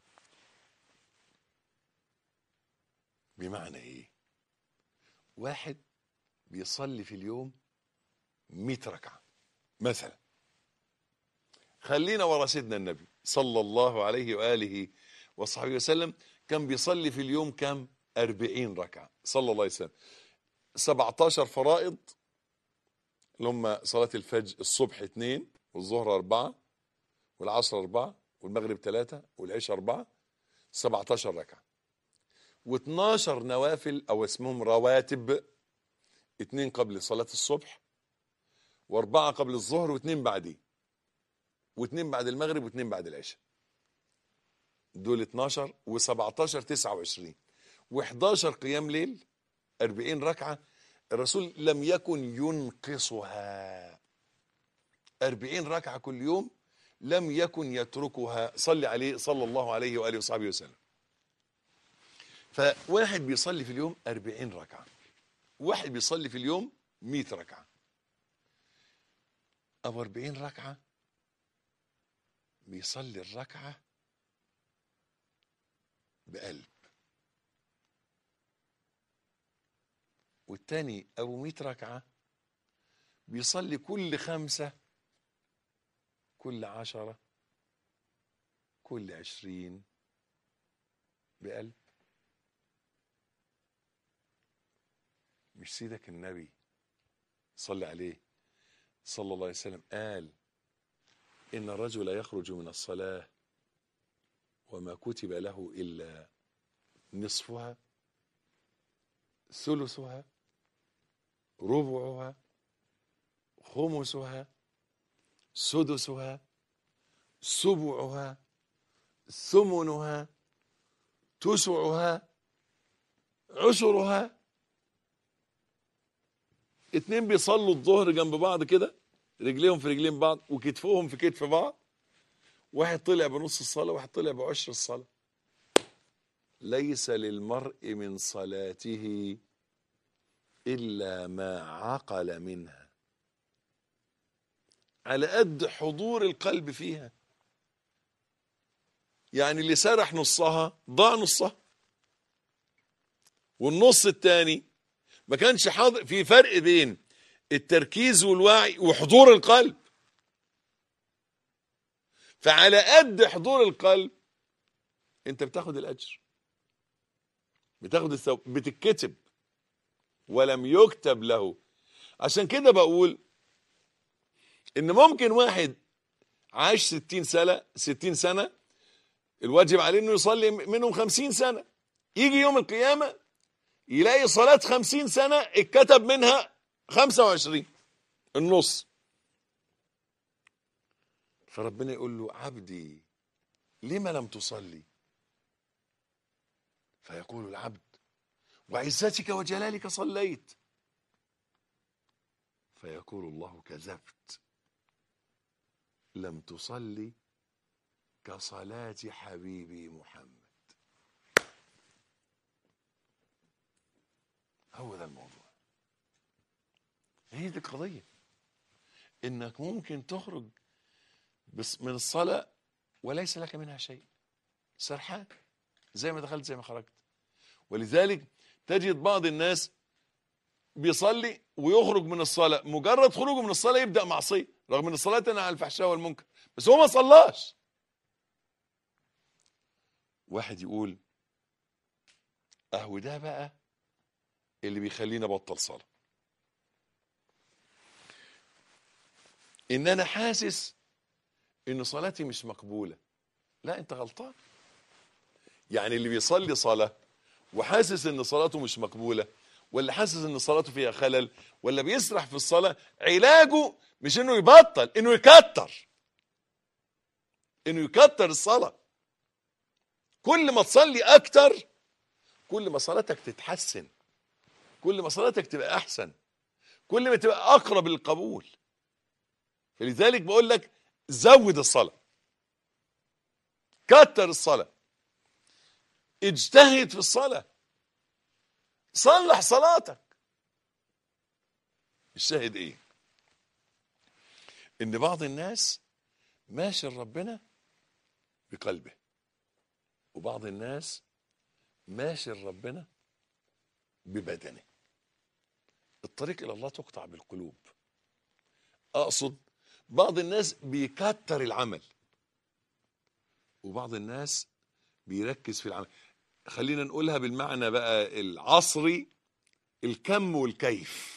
بمعنى ايه واحد بيصلي في اليوم مئة ركعة مثلا خلينا ورا سيدنا النبي صلى الله عليه وآله وصحبه وسلم كان بيصلي في اليوم كم أربعين ركعة صلى الله عليه وسلم 17 فرائض اللي هم صلاة الفجر الصبح اثنين والظهر أربعة والعصر أربعة والمغرب ثلاثة والعشاء أربعة 17 ركعة و12 نوافل أو اسمهم رواتب اثنين قبل صلاة الصبح وأربعة قبل الظهر واثنين بعديه واثنين بعد المغرب واثنين بعد العشاء دول 12 و17 29 و11 قيام ليل 40 ركعة الرسول لم يكن ينقصها أربعين ركعة كل يوم لم يكن يتركها صلي عليه صلى الله عليه وآله وصحبه وسلم فواحد بيصلي في اليوم أربعين ركعة واحد بيصلي في اليوم مئة ركعة أو أربعين ركعة بيصلي الركعة بقلب والتاني أبو مئة ركعة بيصلي كل خمسة كل عشرة كل عشرين بقلب مش سيدك النبي صلى عليه صلى الله عليه وسلم قال إن الرجل يخرج من الصلاة وما كتب له إلا نصفها ثلثها ربعها خمسها سدسها سبعها ثمنها تسعها عشرها اتنين بيصلوا الظهر جنب بعض كده رجليهم في رجلين بعض وكتفهم في كتف بعض واحد طلع بنص الصلاة واحد طلع بعشر الصلاة ليس للمرء من صلاته إلا ما عقل منها على قد حضور القلب فيها يعني اللي سرح نصها ضاع نصها والنص الثاني ما كانش حاضر في فرق بين التركيز والوعي وحضور القلب فعلى قد حضور القلب انت بتاخد الاجر بتاخد الثواب بتتكتب ولم يكتب له عشان كده بقول ان ممكن واحد عاش ستين سنة ستين سنة الواجب عليه انه يصلي منهم خمسين سنة يجي يوم القيامة يلاقي صلاة خمسين سنة اتكتب منها خمسة وعشرين النص فربنا يقول له عبدي لما لم تصلي فيقول العبد وعزتك وجلالك صليت فيقول الله كذبت لم تصلي كصلاة حبيبي محمد هو ده الموضوع هي دي القضية انك ممكن تخرج بس من الصلاة وليس لك منها شيء سرحان زي ما دخلت زي ما خرجت ولذلك تجد بعض الناس بيصلي ويخرج من الصلاة مجرد خروجه من الصلاة يبدأ معصية رغم ان الصلاة تنهى عن الفحشاء والمنكر بس هو ما صلاش واحد يقول اهو ده بقى اللي بيخليني ابطل صلاة ان انا حاسس ان صلاتي مش مقبولة لا انت غلطان يعني اللي بيصلي صلاة وحاسس ان صلاته مش مقبولة ولا حاسس ان صلاته فيها خلل ولا بيسرح في الصلاة علاجه مش انه يبطل انه يكتر انه يكتر الصلاة كل ما تصلي اكتر كل ما صلاتك تتحسن كل ما صلاتك تبقى احسن كل ما تبقى اقرب للقبول فلذلك بقول لك زود الصلاة كتر الصلاة اجتهد في الصلاة صلح صلاتك الشاهد ايه ان بعض الناس ماشي لربنا بقلبه وبعض الناس ماشي لربنا ببدنه الطريق الى الله تقطع بالقلوب اقصد بعض الناس بيكتر العمل وبعض الناس بيركز في العمل خلينا نقولها بالمعنى بقى العصري الكم والكيف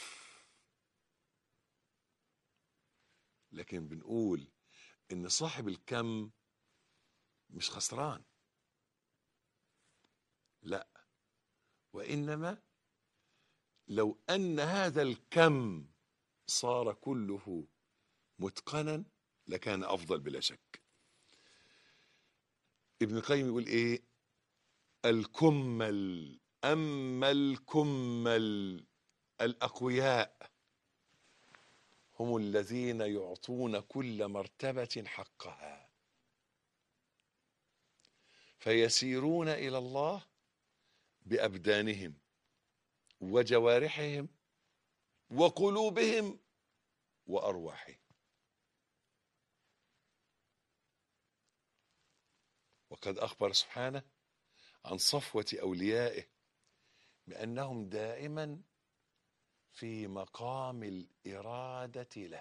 لكن بنقول ان صاحب الكم مش خسران لا وانما لو ان هذا الكم صار كله متقنا لكان افضل بلا شك ابن القيم يقول ايه الكمل اما الكمل الأقوياء هم الذين يعطون كل مرتبة حقها فيسيرون إلى الله بأبدانهم وجوارحهم وقلوبهم وأرواحهم وقد أخبر سبحانه عن صفوة أوليائه بأنهم دائما في مقام الإرادة له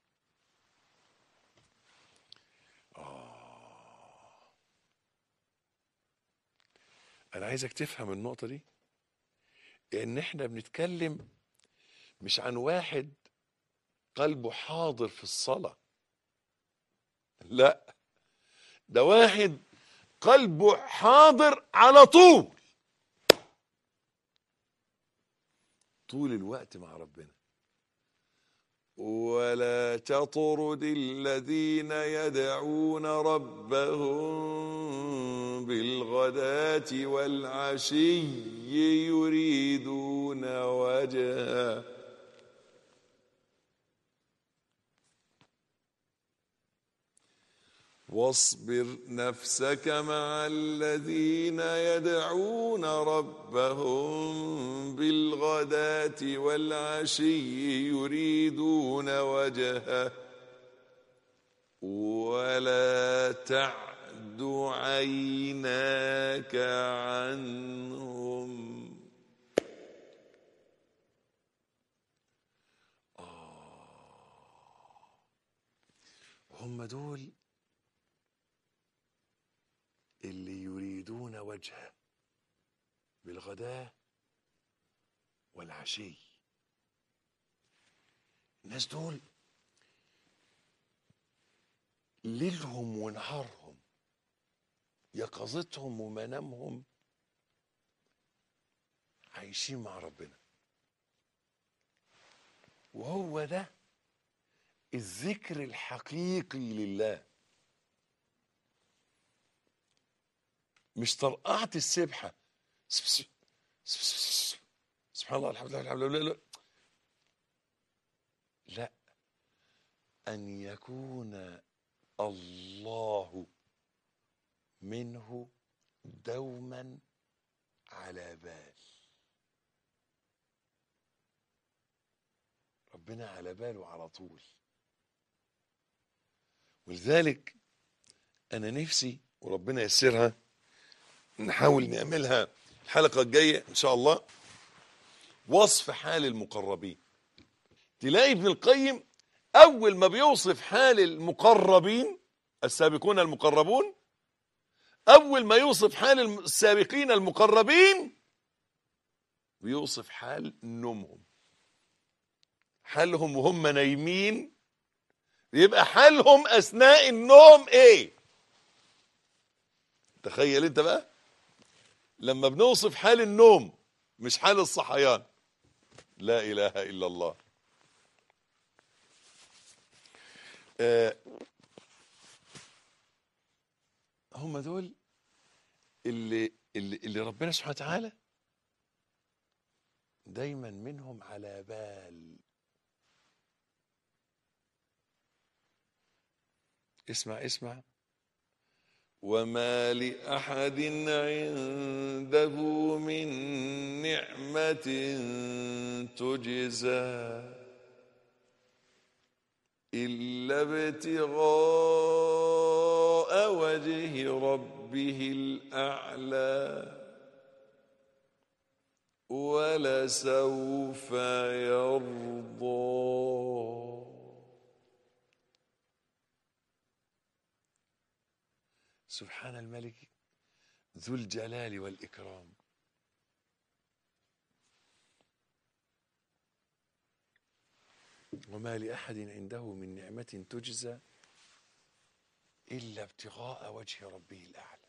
آه. أنا عايزك تفهم النقطة دي إن إحنا بنتكلم مش عن واحد قلبه حاضر في الصلاة لا ده واحد قلبه حاضر على طول طول الوقت مع ربنا ولا تطرد الذين يدعون ربهم بالغداة والعشي يريدون وجهه واصبر نفسك مع الذين يدعون ربهم بالغداة والعشي يريدون وجهه ولا تعد عيناك عنهم آه. هم دول اللي يريدون وجهه بالغداة والعشي الناس دول ليلهم ونهارهم يقظتهم ومنامهم عايشين مع ربنا وهو ده الذكر الحقيقي لله مش طرقعة السبحة سبحان الله الحمد لله الحمد لله لا لا أن يكون الله منه دوما على بال ربنا على باله على طول ولذلك أنا نفسي وربنا يسرها نحاول نعملها الحلقة الجاية إن شاء الله وصف حال المقربين تلاقي ابن القيم أول ما بيوصف حال المقربين السابقون المقربون أول ما يوصف حال السابقين المقربين بيوصف حال نومهم حالهم وهم نايمين يبقى حالهم أثناء النوم إيه تخيل أنت بقى لما بنوصف حال النوم مش حال الصحيان لا إله إلا الله آه هم دول اللي, اللي, اللي ربنا سبحانه وتعالى دايما منهم على بال اسمع اسمع وما لأحد عنده من نعمة تجزى إلا ابتغاء وجه ربه الأعلى ولسوف يرضى سبحان الملك ذو الجلال والإكرام وما لأحد عنده من نعمة تجزى إلا ابتغاء وجه ربه الأعلى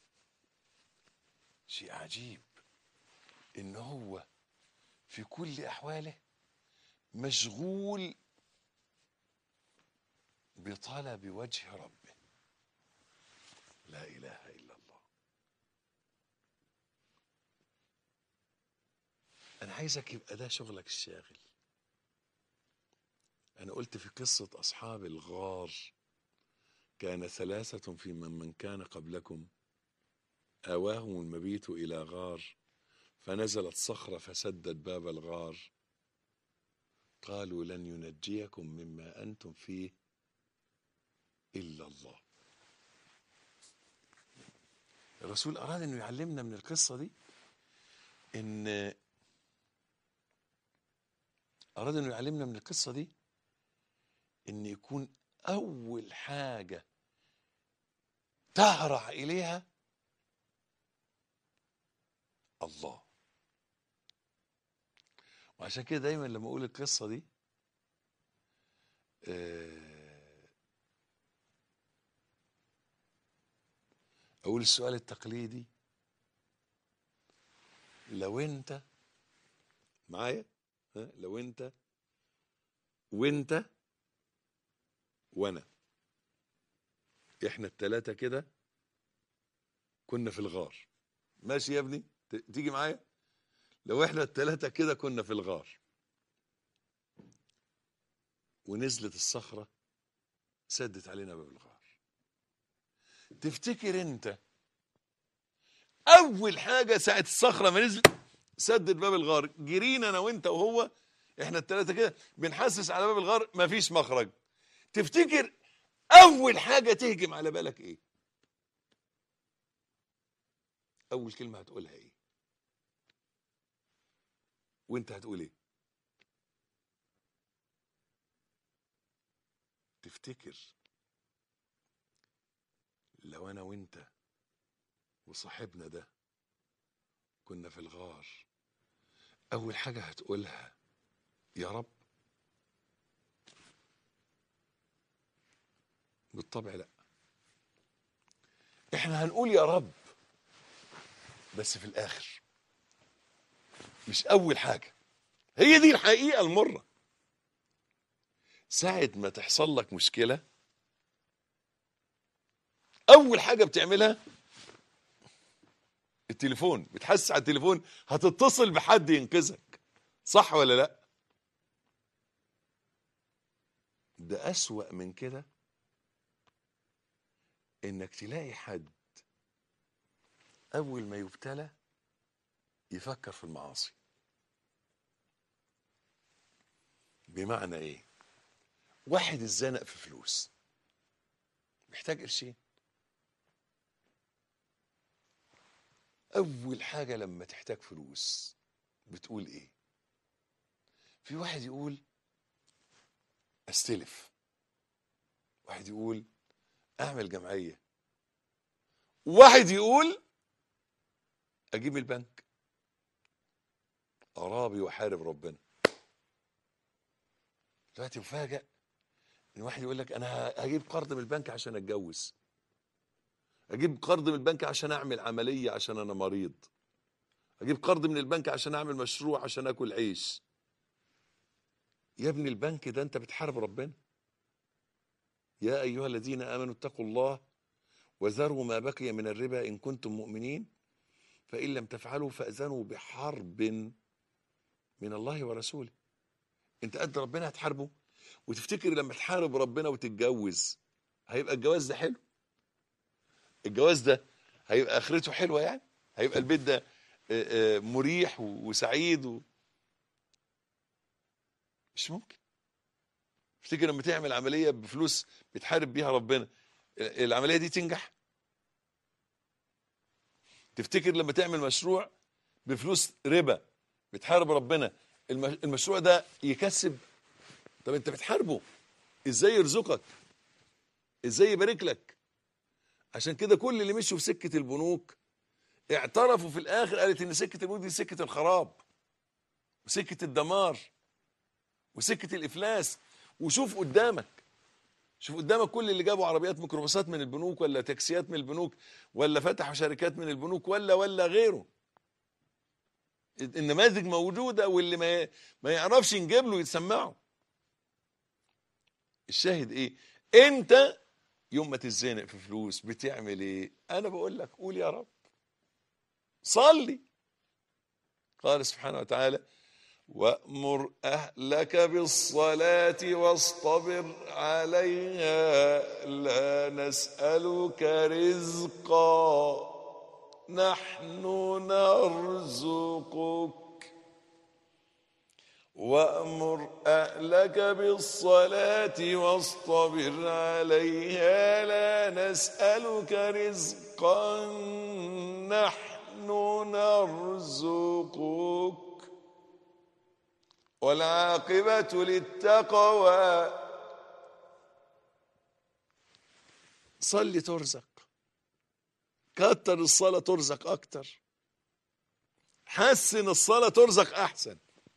شيء عجيب إن هو في كل أحواله مشغول بطلب وجه ربه لا إله إلا الله انا عايزك يبقى ده شغلك الشاغل انا قلت في قصة اصحاب الغار كان ثلاثة في من, من كان قبلكم آواهم المبيت إلى غار فنزلت صخرة فسدت باب الغار قالوا لن ينجيكم مما أنتم فيه إلا الله الرسول أراد أنه يعلمنا من القصة دي إن أراد أنه يعلمنا من القصة دي إن يكون أول حاجة تهرع إليها الله وعشان كده دايما لما اقول القصه دي آه، اقول السؤال التقليدي لو انت معايا ها؟ لو انت وانت وانا احنا التلاتة كده كنا في الغار ماشي يا ابني ت- تيجي معايا لو احنا التلاتة كده كنا في الغار ونزلت الصخرة سدت علينا باب الغار تفتكر انت اول حاجة ساعة الصخرة ما نزلت سدت باب الغار جرينا انا وانت وهو احنا التلاتة كده بنحسس على باب الغار مفيش مخرج تفتكر اول حاجة تهجم على بالك ايه اول كلمة هتقولها ايه وانت هتقول ايه تفتكر لو انا وانت وصاحبنا ده كنا في الغار اول حاجة هتقولها يا رب بالطبع لا احنا هنقول يا رب بس في الاخر مش اول حاجة هي دي الحقيقة المرة ساعة ما تحصل لك مشكلة اول حاجة بتعملها التليفون بتحس على التليفون هتتصل بحد ينقذك صح ولا لا ده اسوأ من كده انك تلاقي حد اول ما يبتلى يفكر في المعاصي بمعنى ايه واحد اتزنق في فلوس محتاج قرشين اول حاجه لما تحتاج فلوس بتقول ايه في واحد يقول استلف واحد يقول اعمل جمعيه واحد يقول اجيب من البنك ارابي واحارب ربنا دلوقتي مفاجئ ان واحد يقول لك انا هجيب قرض من البنك عشان اتجوز اجيب قرض من البنك عشان اعمل عمليه عشان انا مريض اجيب قرض من البنك عشان اعمل مشروع عشان اكل عيش يا ابني البنك ده انت بتحارب ربنا يا ايها الذين امنوا اتقوا الله وذروا ما بقي من الربا ان كنتم مؤمنين فان لم تفعلوا فاذنوا بحرب من الله ورسوله انت قد ربنا هتحاربه وتفتكر لما تحارب ربنا وتتجوز هيبقى الجواز ده حلو الجواز ده هيبقى اخرته حلوه يعني هيبقى البيت ده آه، آه، مريح و- وسعيد و... مش ممكن تفتكر لما تعمل عمليه بفلوس بتحارب بيها ربنا ال- العمليه دي تنجح تفتكر لما تعمل مشروع بفلوس ربا بتحارب ربنا الم- المشروع ده يكسب طب انت بتحاربه ازاي يرزقك ازاي يبارك لك عشان كده كل اللي مشوا في سكه البنوك اعترفوا في الاخر قالت ان سكه البنوك دي سكه الخراب وسكه الدمار وسكه الافلاس وشوف قدامك شوف قدامك كل اللي جابوا عربيات ميكروباصات من البنوك ولا تاكسيات من البنوك ولا فتحوا شركات من البنوك ولا ولا غيره النماذج موجوده واللي ما ما يعرفش نجيب له يتسمعه الشاهد ايه انت يوم ما تتزنق في فلوس بتعمل ايه انا بقول لك قول يا رب صلي قال سبحانه وتعالى وأمر أهلك بالصلاة واصطبر عليها لا نسألك رزقا نحن نرزقك وأمر أهلك بالصلاة واصطبر عليها لا نسألك رزقا نحن نرزقك والعاقبة للتقوى صلي ترزق كتر الصلاة ترزق أكتر حسن الصلاة ترزق أحسن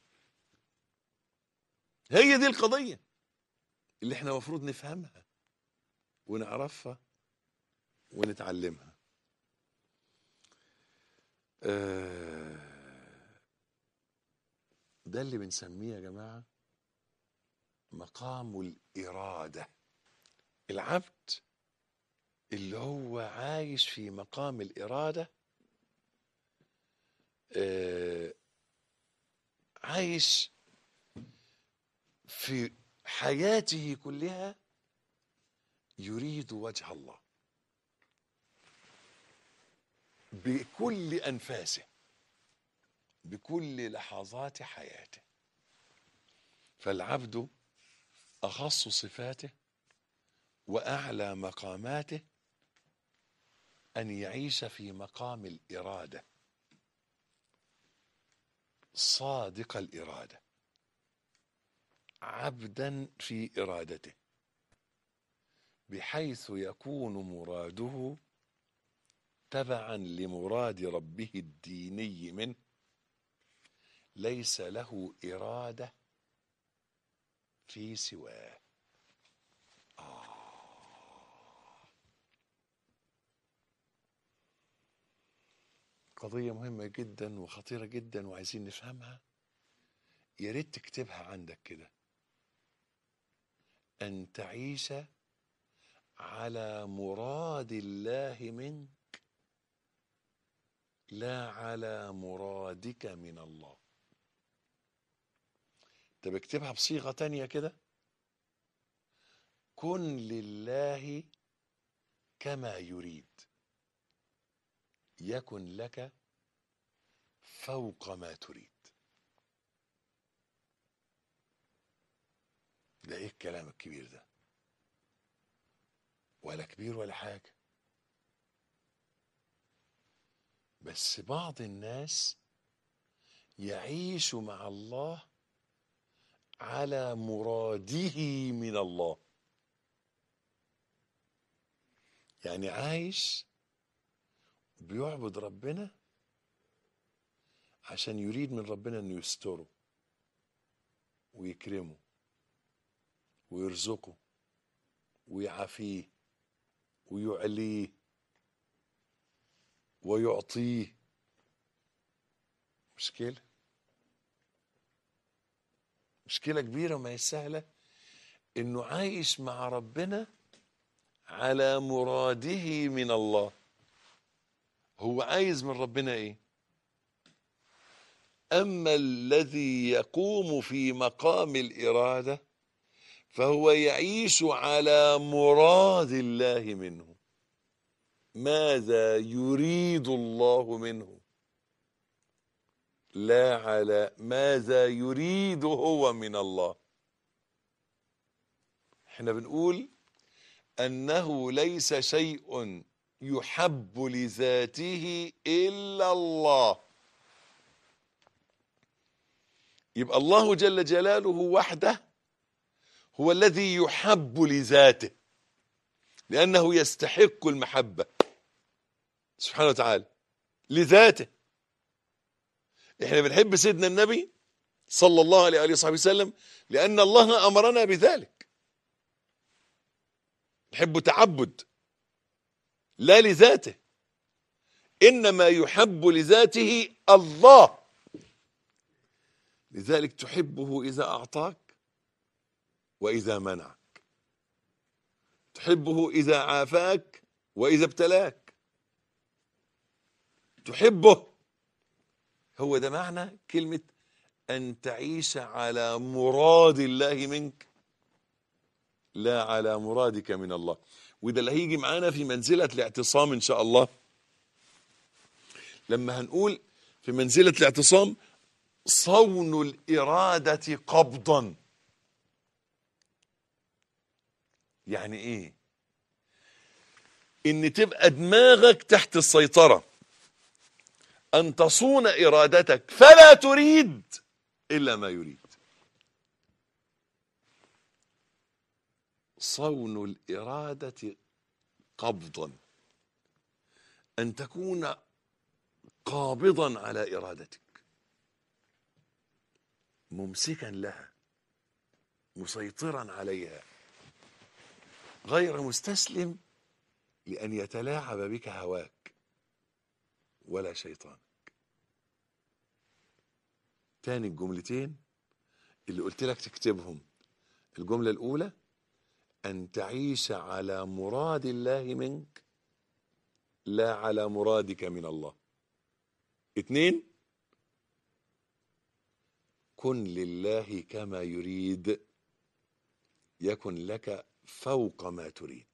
هي دي القضية اللي احنا المفروض نفهمها ونعرفها ونتعلمها آه ده اللي بنسميه يا جماعة مقام الإرادة العبد اللي هو عايش في مقام الإرادة آه عايش في حياته كلها يريد وجه الله بكل أنفاسه بكل لحظات حياته فالعبد أخص صفاته وأعلى مقاماته أن يعيش في مقام الإرادة صادق الإرادة عبدا في إرادته بحيث يكون مراده تبعا لمراد ربه الديني منه ليس له إرادة في سواه آه. قضية مهمة جدا وخطيرة جدا وعايزين نفهمها يا ريت تكتبها عندك كده أن تعيش على مراد الله منك لا على مرادك من الله طب اكتبها بصيغة تانية كده كن لله كما يريد يكن لك فوق ما تريد ده ايه الكلام الكبير ده ولا كبير ولا حاجة بس بعض الناس يعيش مع الله على مراده من الله يعني عايش بيعبد ربنا عشان يريد من ربنا انه يستره ويكرمه ويرزقه ويعافيه ويعليه ويعطيه مشكلة مشكلة كبيرة وما هي سهلة انه عايش مع ربنا على مراده من الله هو عايز من ربنا ايه اما الذي يقوم في مقام الاراده فهو يعيش على مراد الله منه ماذا يريد الله منه لا على ماذا يريد هو من الله احنا بنقول انه ليس شيء يحب لذاته الا الله يبقى الله جل جلاله وحده هو الذي يحب لذاته لأنه يستحق المحبة سبحانه وتعالى لذاته احنا بنحب سيدنا النبي صلى الله عليه وآله وصحبه وسلم لأن الله أمرنا بذلك نحب تعبد لا لذاته إنما يحب لذاته الله لذلك تحبه إذا أعطاك وإذا منعك تحبه إذا عافاك وإذا ابتلاك تحبه هو ده معنى كلمة أن تعيش على مراد الله منك لا على مرادك من الله وده اللي هيجي معانا في منزلة الاعتصام إن شاء الله لما هنقول في منزلة الاعتصام صون الإرادة قبضا يعني إيه إن تبقى دماغك تحت السيطرة أن تصون إرادتك فلا تريد إلا ما يريد صون الإرادة قبضا أن تكون قابضا على إرادتك ممسكا لها مسيطرا عليها غير مستسلم لأن يتلاعب بك هواك ولا شيطانك تاني الجملتين اللي قلت لك تكتبهم الجملة الأولى أن تعيش على مراد الله منك لا على مرادك من الله اثنين كن لله كما يريد يكن لك فوق ما تريد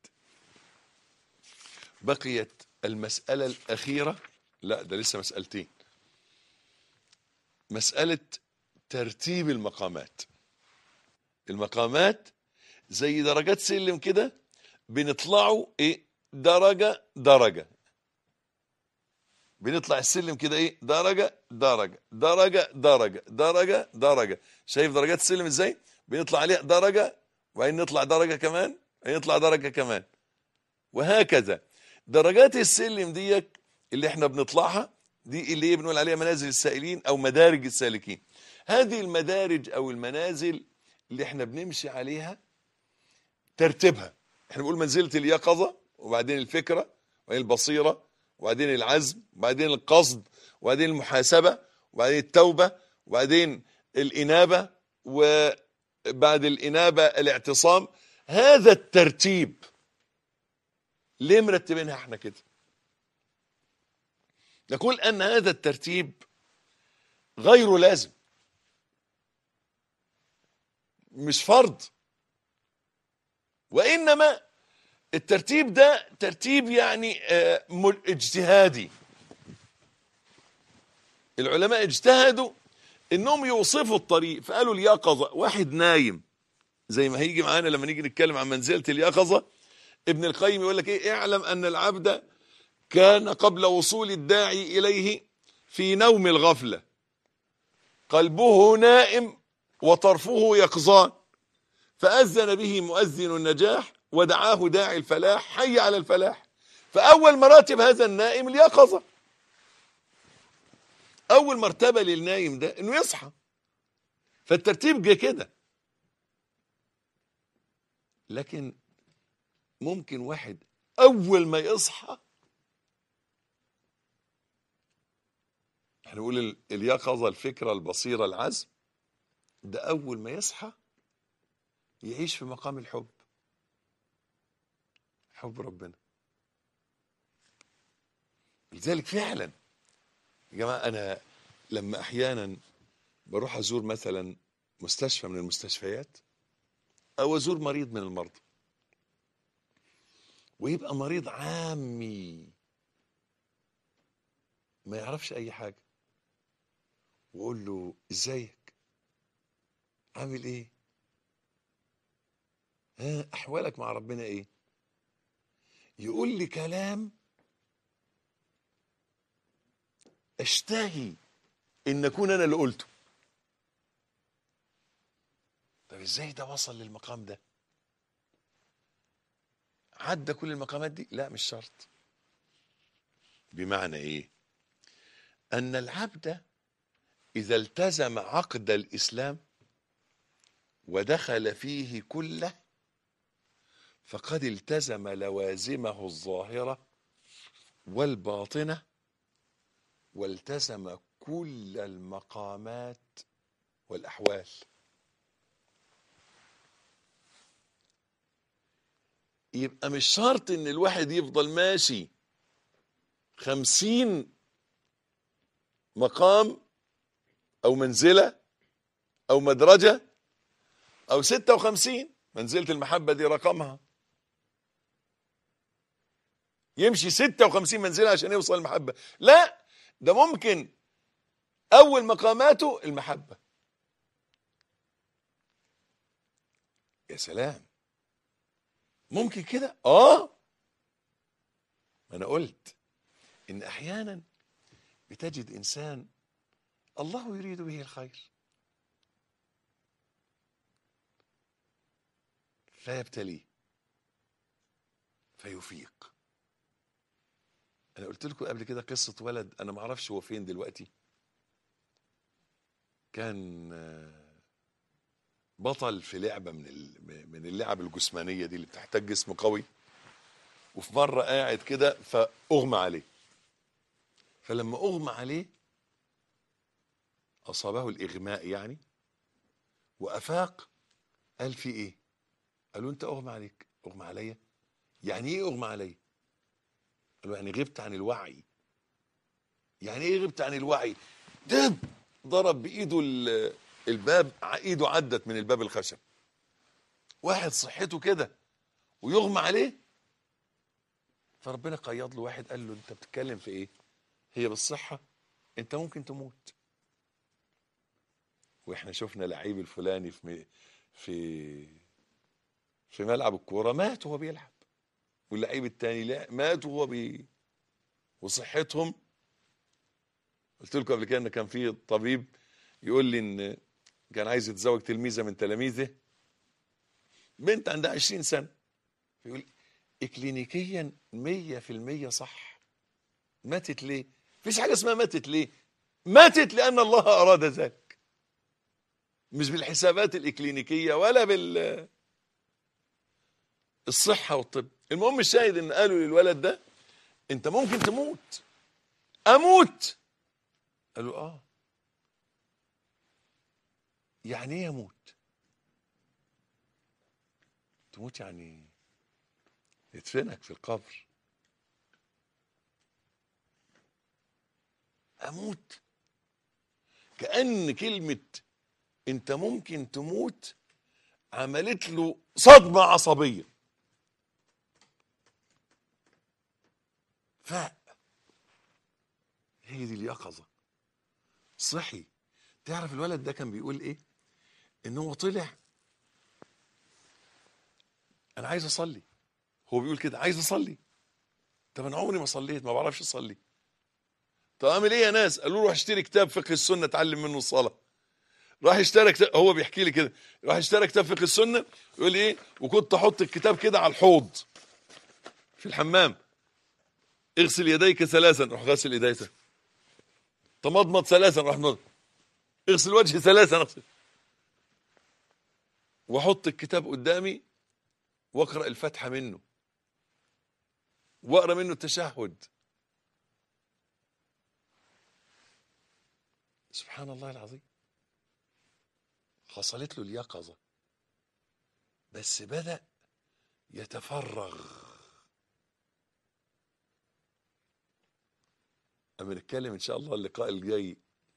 بقيت المسألة الأخيرة لا ده لسه مسألتين مسألة ترتيب المقامات المقامات زي درجات سلم كده بنطلعوا ايه درجة درجة بنطلع السلم كده ايه درجة درجة درجة درجة درجة درجة شايف درجات السلم ازاي بنطلع عليها درجة وبعدين نطلع درجة كمان وبعدين نطلع درجة كمان وهكذا درجات السلم دي اللي احنا بنطلعها دي اللي هي بنقول عليها منازل السائلين او مدارج السالكين هذه المدارج او المنازل اللي احنا بنمشي عليها ترتيبها احنا بنقول منزلة اليقظة وبعدين الفكرة وبعدين البصيرة وبعدين العزم وبعدين القصد وبعدين المحاسبة وبعدين التوبة وبعدين الإنابة وبعد الإنابة الاعتصام هذا الترتيب ليه مرتبينها احنا كده نقول أن هذا الترتيب غير لازم مش فرض وإنما الترتيب ده ترتيب يعني آه، مل- اجتهادي العلماء اجتهدوا انهم يوصفوا الطريق فقالوا اليقظة واحد نايم زي ما هيجي معانا لما نيجي نتكلم عن منزلة اليقظة ابن القيم يقول لك ايه اعلم ان العبد كان قبل وصول الداعي اليه في نوم الغفلة قلبه نائم وطرفه يقظان فأذن به مؤذن النجاح ودعاه داعي الفلاح حي على الفلاح فأول مراتب هذا النائم اليقظة أول مرتبة للنايم ده إنه يصحى فالترتيب جه كده لكن ممكن واحد أول ما يصحى احنا نقول ال- اليقظة الفكرة البصيرة العزم ده أول ما يصحى يعيش في مقام الحب حب ربنا لذلك فعلا يا جماعة أنا لما أحيانا بروح أزور مثلا مستشفى من المستشفيات أو أزور مريض من المرضى ويبقى مريض عامي ما يعرفش أي حاجة وأقول له إزيك عامل إيه ها احوالك مع ربنا ايه يقول لي كلام اشتهي ان اكون انا اللي قلته طب ازاي ده وصل للمقام ده عدى كل المقامات دي لا مش شرط بمعنى ايه ان العبد اذا التزم عقد الاسلام ودخل فيه كله فقد التزم لوازمه الظاهره والباطنه والتزم كل المقامات والاحوال يبقى مش شرط ان الواحد يفضل ماشي خمسين مقام او منزلة او مدرجة او ستة وخمسين منزلة المحبة دي رقمها يمشي ستة وخمسين منزلة عشان يوصل المحبة لا ده ممكن اول مقاماته المحبة يا سلام ممكن كده اه ما انا قلت ان احيانا بتجد انسان الله يريد به الخير فيبتليه فيفيق انا قلت لكم قبل كده قصه ولد انا ما اعرفش هو فين دلوقتي كان آه، بطل في لعبه من ال- من اللعب الجسمانيه دي اللي بتحتاج جسم قوي وفي مره قاعد كده فاغمى عليه فلما اغمى عليه اصابه الاغماء يعني وافاق قال في ايه قالوا انت اغمى عليك اغمى عليا يعني ايه اغمى عليا قالوا يعني غبت عن الوعي يعني ايه غبت عن الوعي دب ضرب بايده ال- الباب ع- ايده عدت من الباب الخشب واحد صحته كده ويغمى عليه فربنا قيض له واحد قال له انت بتتكلم في ايه هي بالصحة انت ممكن تموت واحنا شفنا لعيب الفلاني في م- في في ملعب الكورة مات وهو بيلعب واللعيب التاني لا مات وهو بي وصحتهم قلت لكم قبل كده ان كان في طبيب يقول لي ان كان عايز يتزوج تلميذه من تلاميذه بنت عندها 20 سنه يقول اكلينيكيا 100% صح ماتت ليه؟ مفيش حاجه اسمها ماتت ليه؟ ماتت لان الله اراد ذلك مش بالحسابات الاكلينيكيه ولا بال الصحه والطب المهم الشاهد ان قالوا للولد ده انت ممكن تموت اموت قالوا اه يعني ايه اموت تموت يعني يدفنك في القبر اموت كأن كلمة انت ممكن تموت عملت له صدمة عصبية فاق هي دي اليقظة صحي تعرف الولد ده كان بيقول ايه ان هو طلع انا عايز اصلي هو بيقول كده عايز اصلي طب انا عمري ما صليت ما بعرفش اصلي طب اعمل ايه يا ناس قالوا له روح اشتري كتاب فقه السنه اتعلم منه الصلاه راح اشترى كتاب هو بيحكي لي كده راح اشترى كتاب فقه السنه يقول لي ايه وكنت احط الكتاب كده على الحوض في الحمام اغسل يديك ثلاثا روح غسل ايديك تمضمض ثلاثا روح مضمض اغسل وجهي ثلاثا اغسل واحط الكتاب قدامي واقرا الفاتحه منه واقرا منه التشهد سبحان الله العظيم حصلت له اليقظه بس بدا يتفرغ اما نتكلم ان شاء الله اللقاء الجاي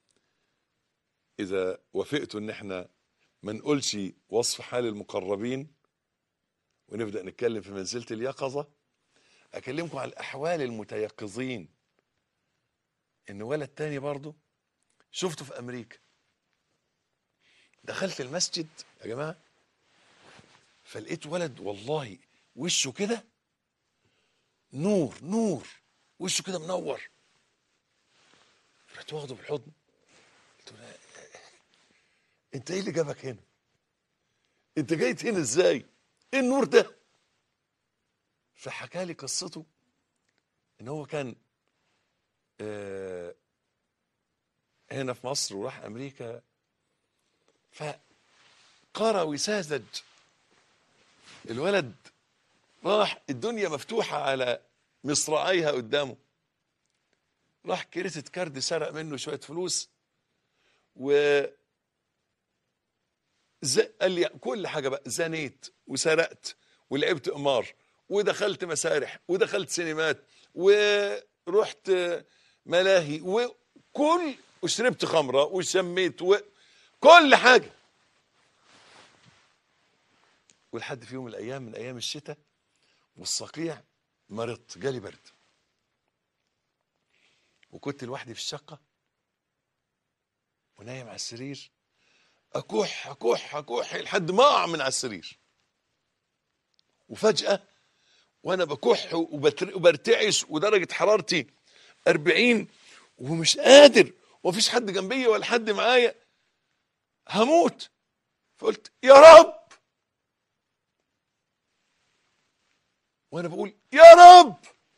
اذا وافقتوا ان احنا ما نقولش وصف حال المقربين ونبدا نتكلم في منزله اليقظه اكلمكم عن الاحوال المتيقظين ان ولد تاني برضه شفته في امريكا دخلت المسجد يا جماعه فلقيت ولد والله وشه كده نور نور وشه كده منور رحت واخده بالحضن قلت له انت ايه اللي جابك هنا انت جايت هنا ازاي ايه النور ده فحكى لي قصته ان هو كان آه هنا في مصر وراح امريكا فقرا وساذج الولد راح الدنيا مفتوحه على مصراعيها قدامه راح كريتة كارد سرق منه شويه فلوس و ز... قال لي كل حاجه بقى زنيت وسرقت ولعبت قمار ودخلت مسارح ودخلت سينمات ورحت ملاهي وكل وشربت خمره وشميت و... كل حاجه ولحد في يوم من الايام من ايام الشتاء والصقيع مرضت جالي برد وكنت لوحدي في الشقه ونايم على السرير اكح اكح اكح لحد ما اقع من على السرير وفجاه وانا بكح وبتر- وبرتعش ودرجه حرارتي 40 ومش قادر ومفيش حد جنبي ولا حد معايا هموت فقلت يا رب وانا بقول يا رب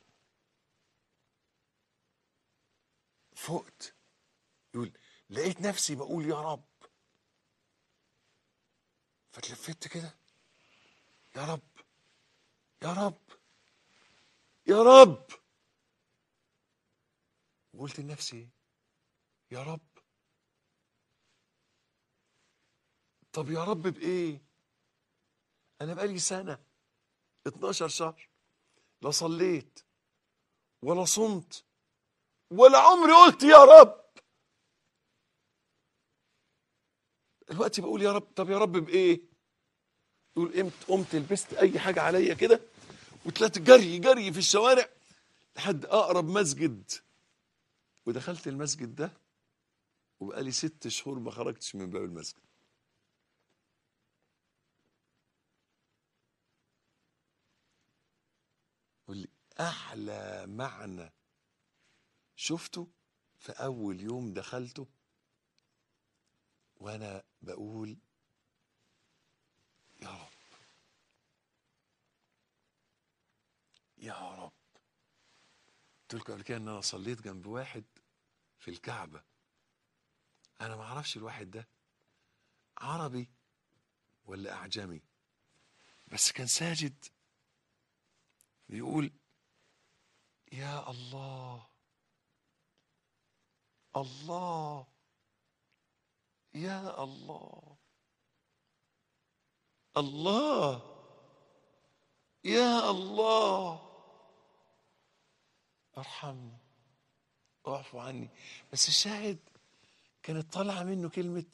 فقت يقول لقيت نفسي بقول يا رب فتلفت كده يا رب يا رب يا رب وقلت لنفسي يا رب طب يا رب بإيه أنا بقالي سنة 12 شهر لا صليت ولا صمت ولا عمري قلت يا رب دلوقتي بقول يا رب طب يا رب بايه يقول قمت قمت لبست اي حاجه عليا كده وطلعت جري جري في الشوارع لحد اقرب مسجد ودخلت المسجد ده وبقالي ست شهور ما خرجتش من باب المسجد قول لي احلى معنى شفته في اول يوم دخلته وانا بقول يا رب يا رب قلت لكم قبل كده ان انا صليت جنب واحد في الكعبه انا ما اعرفش الواحد ده عربي ولا اعجمي بس كان ساجد بيقول يا الله الله يا الله الله يا الله ارحمني اعفو عني بس الشاهد كانت طالعه منه كلمه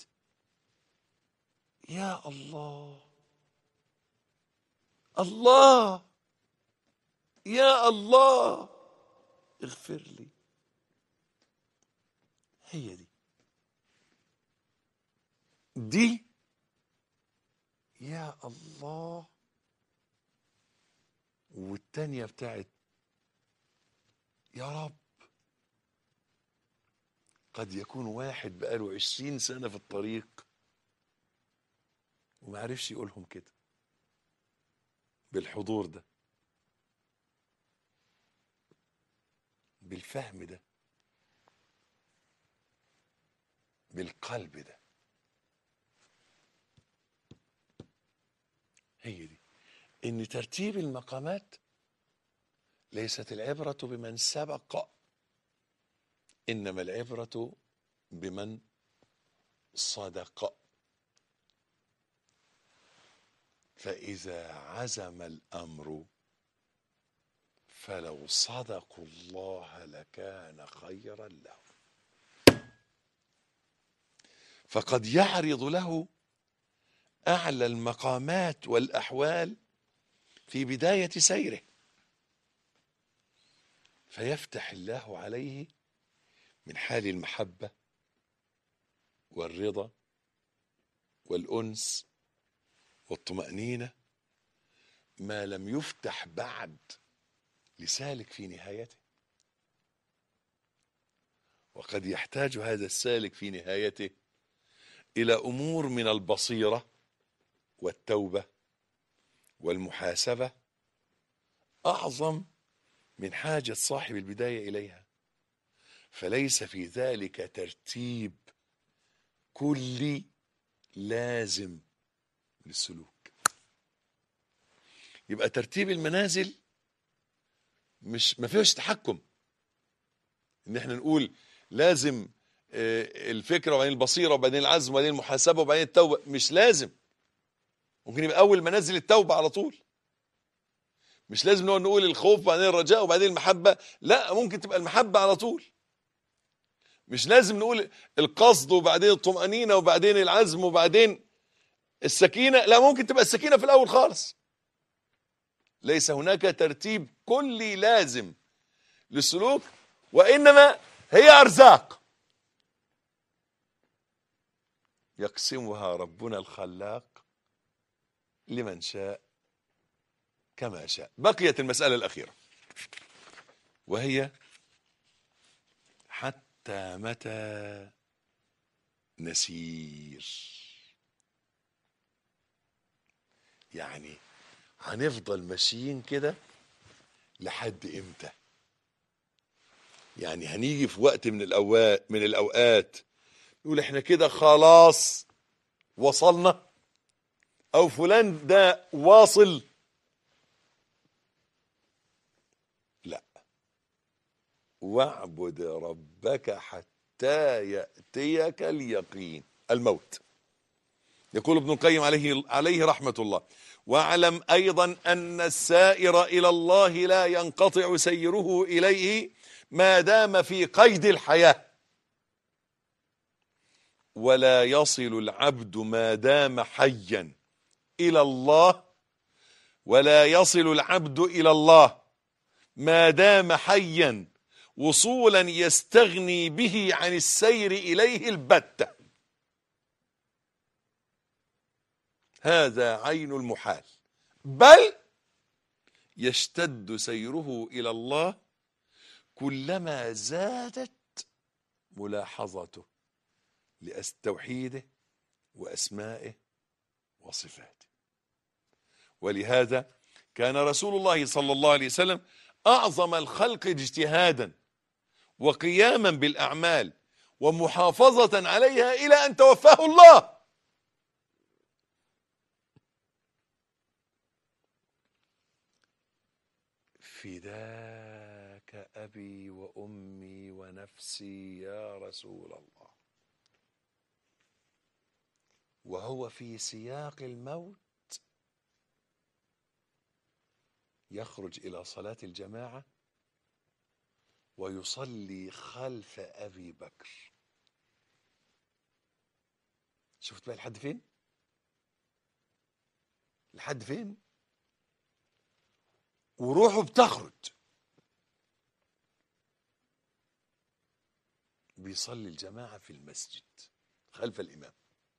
يا الله الله يا الله اغفر لي هي دي دي يا الله والتانية بتاعت يا رب قد يكون واحد بقاله عشرين سنة في الطريق وما عرفش يقولهم كده بالحضور ده بالفهم ده بالقلب ده هي دي ان ترتيب المقامات ليست العبرة بمن سبق انما العبرة بمن صدق فاذا عزم الامر فلو صدقوا الله لكان خيرا لهم فقد يعرض له اعلى المقامات والاحوال في بدايه سيره فيفتح الله عليه من حال المحبه والرضا والانس والطمانينه ما لم يفتح بعد لسالك في نهايته وقد يحتاج هذا السالك في نهايته الى امور من البصيره والتوبه والمحاسبه اعظم من حاجه صاحب البدايه اليها فليس في ذلك ترتيب كلي لازم للسلوك يبقى ترتيب المنازل مش ما فيهوش تحكم ان احنا نقول لازم آه، الفكره وبعدين البصيره وبعدين العزم وبعدين المحاسبه وبعدين التوبه مش لازم ممكن يبقى اول منازل التوبه على طول مش لازم نقعد نقول الخوف وبعدين الرجاء وبعدين المحبه لا ممكن تبقى المحبه على طول مش لازم نقول القصد وبعدين الطمأنينة وبعدين العزم وبعدين السكينة لا ممكن تبقى السكينة في الأول خالص ليس هناك ترتيب كلي لازم للسلوك وإنما هي أرزاق يقسمها ربنا الخلاق لمن شاء كما شاء بقيت المسألة الأخيرة وهي حتى متى نسير يعني هنفضل ماشيين كده لحد امتى يعني هنيجي في وقت من الاوقات من الاوقات نقول احنا كده خلاص وصلنا او فلان ده واصل لا واعبد ربك حتى ياتيك اليقين الموت يقول ابن القيم عليه عليه رحمه الله واعلم ايضا ان السائر الى الله لا ينقطع سيره اليه ما دام في قيد الحياه ولا يصل العبد ما دام حيا الى الله ولا يصل العبد الى الله ما دام حيا وصولا يستغني به عن السير اليه البته هذا عين المحال بل يشتد سيره الى الله كلما زادت ملاحظته لتوحيده واسمائه وصفاته ولهذا كان رسول الله صلى الله عليه وسلم اعظم الخلق اجتهادا وقياما بالاعمال ومحافظه عليها الى ان توفاه الله فداك ابي وامي ونفسي يا رسول الله وهو في سياق الموت يخرج الى صلاه الجماعه ويصلي خلف ابي بكر شفت بقى لحد فين لحد فين وروحه بتخرج بيصلي الجماعة في المسجد خلف الإمام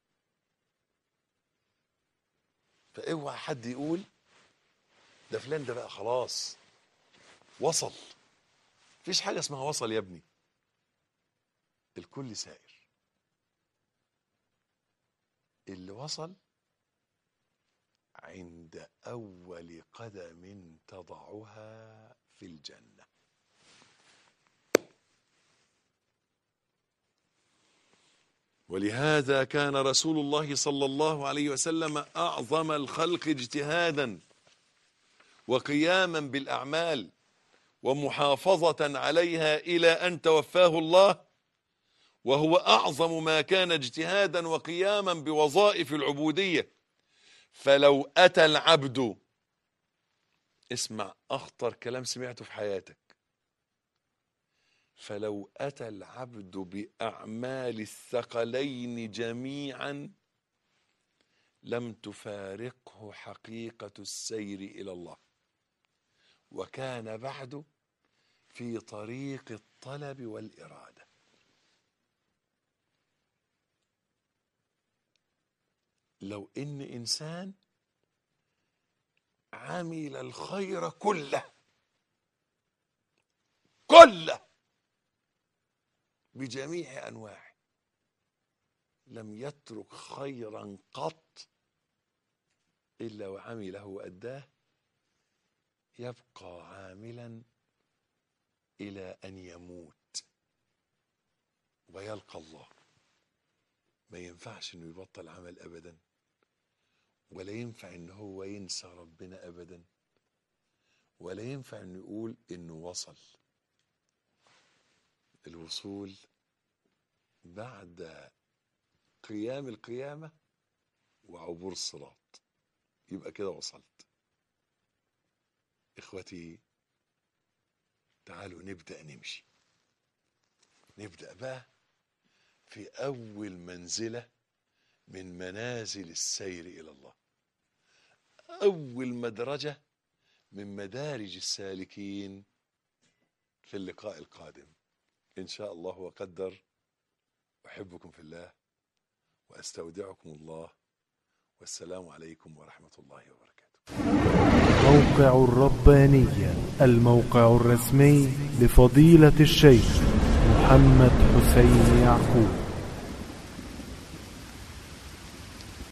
فاوعى حد يقول ده فلان ده بقى خلاص وصل مفيش حاجة اسمها وصل يا ابني الكل سائر اللي وصل عند أول قدم تضعها في الجنة ولهذا كان رسول الله صلى الله عليه وسلم أعظم الخلق اجتهادا وقياما بالأعمال ومحافظة عليها إلى أن توفاه الله وهو أعظم ما كان اجتهادا وقياما بوظائف العبودية فلو أتى العبد اسمع أخطر كلام سمعته في حياتك فلو أتى العبد بأعمال الثقلين جميعا لم تفارقه حقيقة السير إلى الله وكان بعد في طريق الطلب والإرادة لو إن إنسان عمل الخير كله كله بجميع أنواعه لم يترك خيرا قط إلا وعمله وأداه يبقى عاملا إلى أن يموت ويلقى الله ما ينفعش انه يبطل عمل ابدا ولا ينفع ان هو ينسى ربنا ابدا ولا ينفع انه يقول انه وصل الوصول بعد قيام القيامة وعبور الصراط يبقى كده وصلت اخوتي تعالوا نبدأ نمشي نبدأ بقى في أول منزلة من منازل السير إلى الله أول مدرجة من مدارج السالكين في اللقاء القادم إن شاء الله وقدر أحبكم في الله وأستودعكم الله والسلام عليكم ورحمة الله وبركاته موقع الربانية الموقع الرسمي لفضيلة الشيخ محمد حسين يعقوب